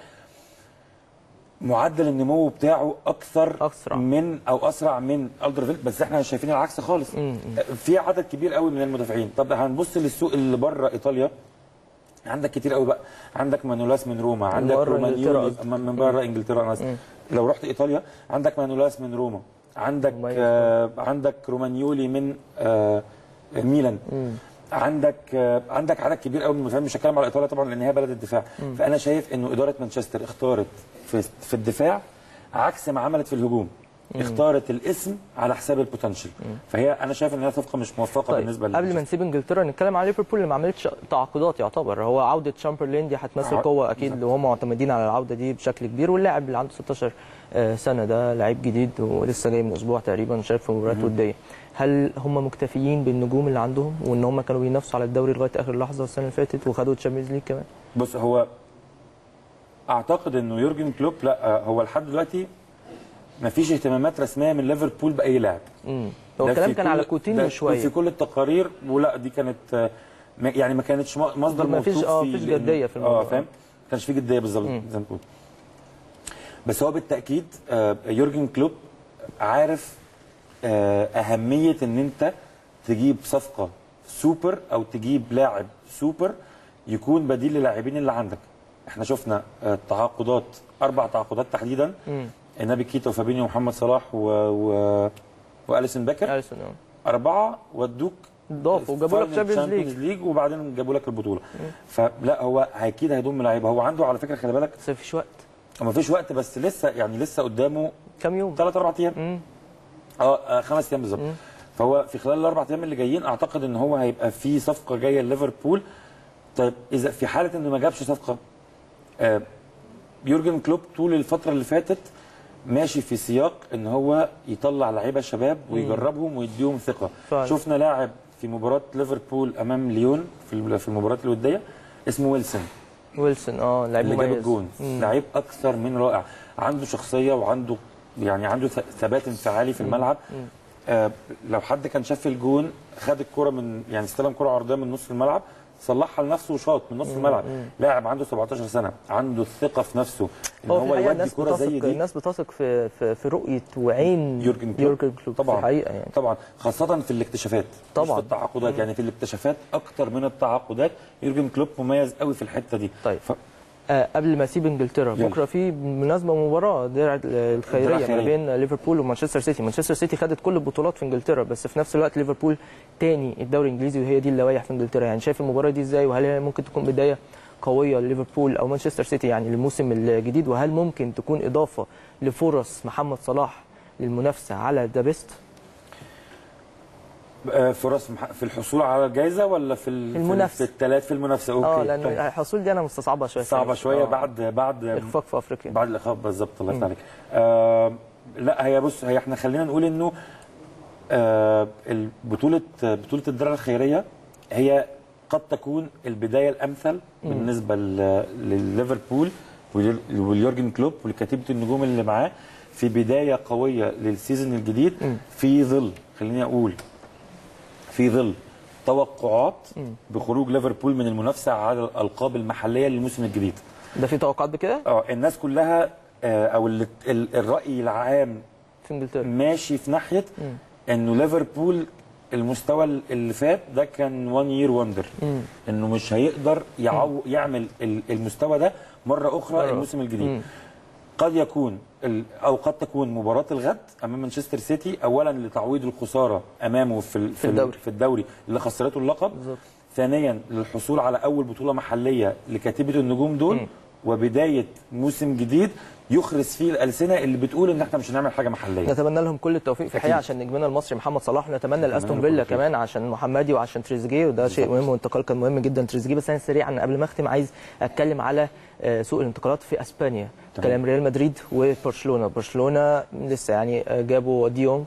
معدل النمو بتاعه اكثر أسرع. من او اسرع من الدرفيلد بس احنا شايفين العكس خالص آه، في عدد كبير قوي من المدافعين طب هنبص للسوق اللي بره ايطاليا عندك كتير قوي بقى عندك مانولاس من روما عندك بره رومانيولي إنجلترا قصدك. من من بره انجلترا انا آسف. لو رحت ايطاليا عندك مانولاس من روما عندك مميز. آه عندك رومانيولي من آه ميلان عندك آه عندك عدد كبير قوي من المدافعين مش هتكلم على ايطاليا طبعا لان هي بلد الدفاع فانا شايف انه اداره مانشستر اختارت في, في الدفاع عكس ما عملت في الهجوم اختارت الاسم على حساب البوتنشال فهي انا شايف ان هي صفقه مش موفقه طيب بالنسبه قبل ما لمانشستر. نسيب انجلترا نتكلم على ليفربول اللي ما عملتش تعاقدات يعتبر هو عوده شامبرلين دي هتمثل ع- قوه اكيد وهم معتمدين على العوده دي بشكل كبير واللاعب اللي عنده 16 آه، سنه ده لعيب جديد ولسه جاي من اسبوع تقريبا شارك في مباريات وديه هل هم مكتفيين بالنجوم اللي عندهم وان هم كانوا بينافسوا على الدوري لغايه اخر لحظه السنه اللي فاتت وخدوا الشامبيونز ليج كمان بص هو اعتقد انه يورجن كلوب لا آه، هو لحد دلوقتي ما فيش اهتمامات رسميه من ليفربول باي لاعب امم هو ده الكلام في كان كل- على ده كوتينيو في شويه كل التقارير ولا دي كانت آه، ما- يعني ما كانتش م- مصدر ما فيش- موثوق آه، فيه فيش لأن- جدية في الموضوع. اه فاهم ما كانش في جديه بالظبط زي ما بتقول بس هو بالتاكيد آه، يورجن كلوب عارف آه، اهميه ان انت تجيب صفقه سوبر او تجيب لاعب سوبر يكون بديل للاعبين اللي عندك احنا شفنا آه، تعاقدات اربع تعاقدات تحديدا نبي كيتا وفابينيو ومحمد صلاح و... و... واليسون بيكر اليسون اه أربعة ودوك ضافوا وجابوا لك فاينل Champions League. Champions ليج وبعدين جابوا لك البطولة فلا هو أكيد هيضم لعيبة هو عنده على فكرة خلي بالك بس مفيش وقت ما فيش وقت بس لسه يعني لسه قدامه كام يوم ثلاث أربع أيام اه آه، خمس أيام بالظبط فهو في خلال الأربع أيام اللي جايين أعتقد إن هو هيبقى في صفقة جاية ليفربول طيب إذا في حالة إنه ما جابش صفقة آه يورجن كلوب طول الفترة اللي فاتت ماشي في سياق ان هو يطلع لعيبه شباب ويجربهم ويديهم ثقه فعلا. شفنا لاعب في مباراه ليفربول امام ليون في ال- في المباراه الوديه اسمه ويلسون ويلسون اه لعيب اللي جاب مميز الجون لعيب اكثر من رائع عنده شخصيه وعنده يعني عنده ث- ثبات انفعالي في الملعب آه لو حد كان شاف الجون خد الكره من يعني استلم كره عرضيه من نص الملعب صلحها لنفسه وشاط من نص الملعب لاعب عنده 17 سنه عنده الثقه في نفسه ان هو في هو الحقيقه يودي الناس كره زي بتثق دي الناس بتثق في في, في رؤيه وعين يورجن كلوب يورجن كلوب طبعا في الحقيقه يعني طبعا خاصه في الاكتشافات مش طبعاً. في التعاقدات يعني في الاكتشافات اكتر من التعاقدات يورجن كلوب مميز قوي في الحته دي طيب. ف... آه قبل ما اسيب انجلترا يلا. بكره في بالمناسبه مباراه درع الخيريه ما الخيرية. بين ليفربول ومانشستر سيتي مانشستر سيتي خدت كل البطولات في انجلترا بس في نفس الوقت ليفربول تاني الدوري الانجليزي وهي دي اللوائح في انجلترا يعني شايف المباراه دي ازاي وهل هي ممكن تكون بدايه قويه لليفربول او مانشستر سيتي يعني للموسم الجديد وهل ممكن تكون اضافه لفرص محمد صلاح للمنافسه على ذا بيست آه، فرص مح- في الحصول على الجائزه ولا في ال... المنافسة. في الثلاث في المنافسه اوكي اه لان طيب. الحصول دي انا مستصعبها شويه صعبه شويه آه. بعد بعد اخفاق في افريقيا بعد الاخفاق بالظبط الله يفتح عليك آه لا هي بص هي احنا خلينا نقول انه آه البطوله بطوله الدرع الخيريه هي قد تكون البدايه الامثل بالنسبه ل- لليفربول ول- واليورجن كلوب ولكتيبه النجوم اللي معاه في بدايه قويه للسيزون الجديد في ظل خليني اقول في ظل توقعات بخروج ليفربول من المنافسه على الالقاب المحليه للموسم الجديد ده في توقعات بكده اه الناس كلها آه، او ال- ال- الراي العام في انجلترا ماشي في ناحيه انه ليفربول المستوى اللي فات ده كان وان يير وندر انه مش هيقدر يعو يعمل ال- المستوى ده مره اخرى الموسم الجديد قد يكون ال- او قد تكون مباراه الغد امام مانشستر سيتي اولا لتعويض الخساره امامه في ال- في ال- الدوري. في الدوري اللي خسرته اللقب بالظبط. ثانيا للحصول على اول بطوله محليه لكتيبه النجوم دول وبدايه موسم جديد يخرس فيه الالسنه اللي بتقول ان احنا مش هنعمل حاجه محليه نتمنى لهم كل التوفيق في الحقيقه عشان نجمنا المصري محمد صلاح ونتمنى لاستون لهم فيلا كل خير. كمان عشان محمدي وعشان تريزيجيه وده شيء مهم والانتقال كان مهم جدا تريزيجيه بس انا سريعا قبل ما اختم عايز اتكلم على آه، سوق الانتقالات في اسبانيا تمام. كلام ريال مدريد وبرشلونه برشلونه لسه يعني آه، جابوا ديونج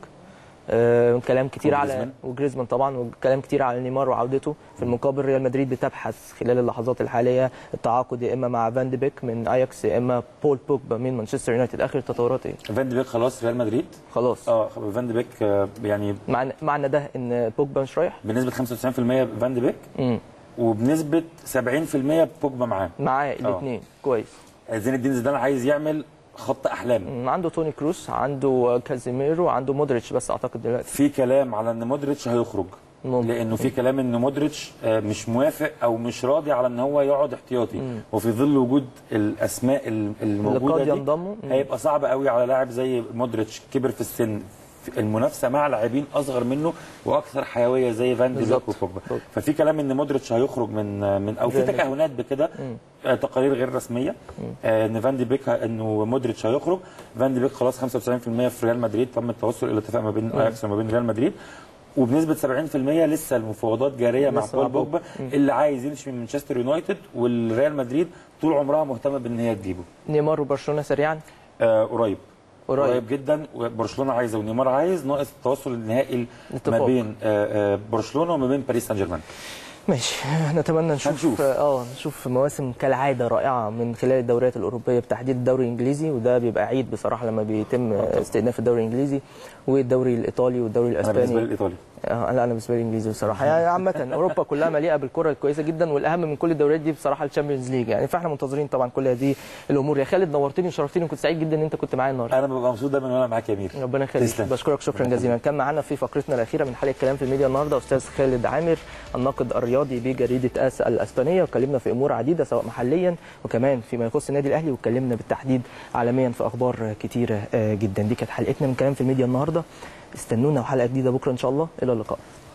آه، كلام كتير على وجريزمان. وجريزمان طبعا وكلام كتير على نيمار وعودته في المقابل ريال مدريد بتبحث خلال اللحظات الحاليه التعاقد يا اما مع فان دي بيك من اياكس يا اما بول بوجبا من مانشستر يونايتد اخر التطورات ايه فان دي بيك خلاص ريال مدريد خلاص اه فان دي بيك آه، يعني معنى معنى ده ان بوجبا مش رايح بنسبه 95% فان دي بيك امم وبنسبه 70% بوجبا معاه معاه الاثنين كويس زين الدين زيدان عايز يعمل خط احلام مم، عنده توني كروس عنده كازيميرو عنده مودريتش بس اعتقد دلوقتي في كلام على ان مودريتش هيخرج ممكن. لانه في كلام ان مودريتش آه، مش موافق او مش راضي على ان هو يقعد احتياطي وفي ظل وجود الاسماء ال- الموجوده قد دي ينضموا. مم. هيبقى صعب قوي على لاعب زي مودريتش كبر في السن في المنافسه مع لاعبين اصغر منه واكثر حيويه زي فان دي بيك بالظبط. وبوجبا بالظبط. ففي كلام ان مودريتش هيخرج من آه، من او في ريال مدريد. تكهنات بكده آه، تقارير غير رسميه آه، ان فان دي بيك ه- انه مودريتش هيخرج فان دي بيك خلاص 95% في ريال مدريد تم التوصل الى اتفاق ما بين اياكس وما بين ريال مدريد وبنسبه 70% لسه المفاوضات جاريه مع لسه مع بول بوجبا اللي عايز يمشي من مانشستر يونايتد والريال مدريد طول عمرها مهتمه بان هي تجيبه نيمار وبرشلونه سريعا آه قريب قريب. قريب جدا وبرشلونه عايزه ونيمار عايز ناقص التواصل النهائي ما اتفاق. بين آه آه برشلونه وما بين باريس سان جيرمان ماشي نتمنى نشوف هنشوف. اه نشوف مواسم كالعاده رائعه من خلال الدوريات الاوروبيه بتحديد الدوري الانجليزي وده بيبقى عيد بصراحه لما بيتم استئناف الدوري الانجليزي والدوري الايطالي والدوري انا بالنسبه لي الاسباني الايطالي آه لا انا بالنسبه لي انجليزي بصراحه يعني عامه اوروبا كلها مليئه بالكره الكويسه جدا والاهم من كل الدوريات دي بصراحه الشامبيونز ليج يعني فاحنا منتظرين طبعا كل هذه الامور يا خالد نورتني وشرفتني وكنت سعيد جدا ان انت كنت معايا النهارده انا ببقى مبسوط دايما وانا معاك يا امير ربنا يخليك تسلم. بشكرك شكرا جزيلا كان معانا في فقرتنا الاخيره من حلقه كلام في الميديا النهارده استاذ خالد عامر الناقد الرياضي بجريده اس الاسبانيه وكلمنا في امور عديده سواء محليا وكمان فيما يخص النادي الاهلي واتكلمنا بالتحديد عالميا في اخبار كتيره آه، جدا دي كانت حلقتنا من كلام في الميديا النهارده استنونا وحلقه جديده بكره ان شاء الله الى اللقاء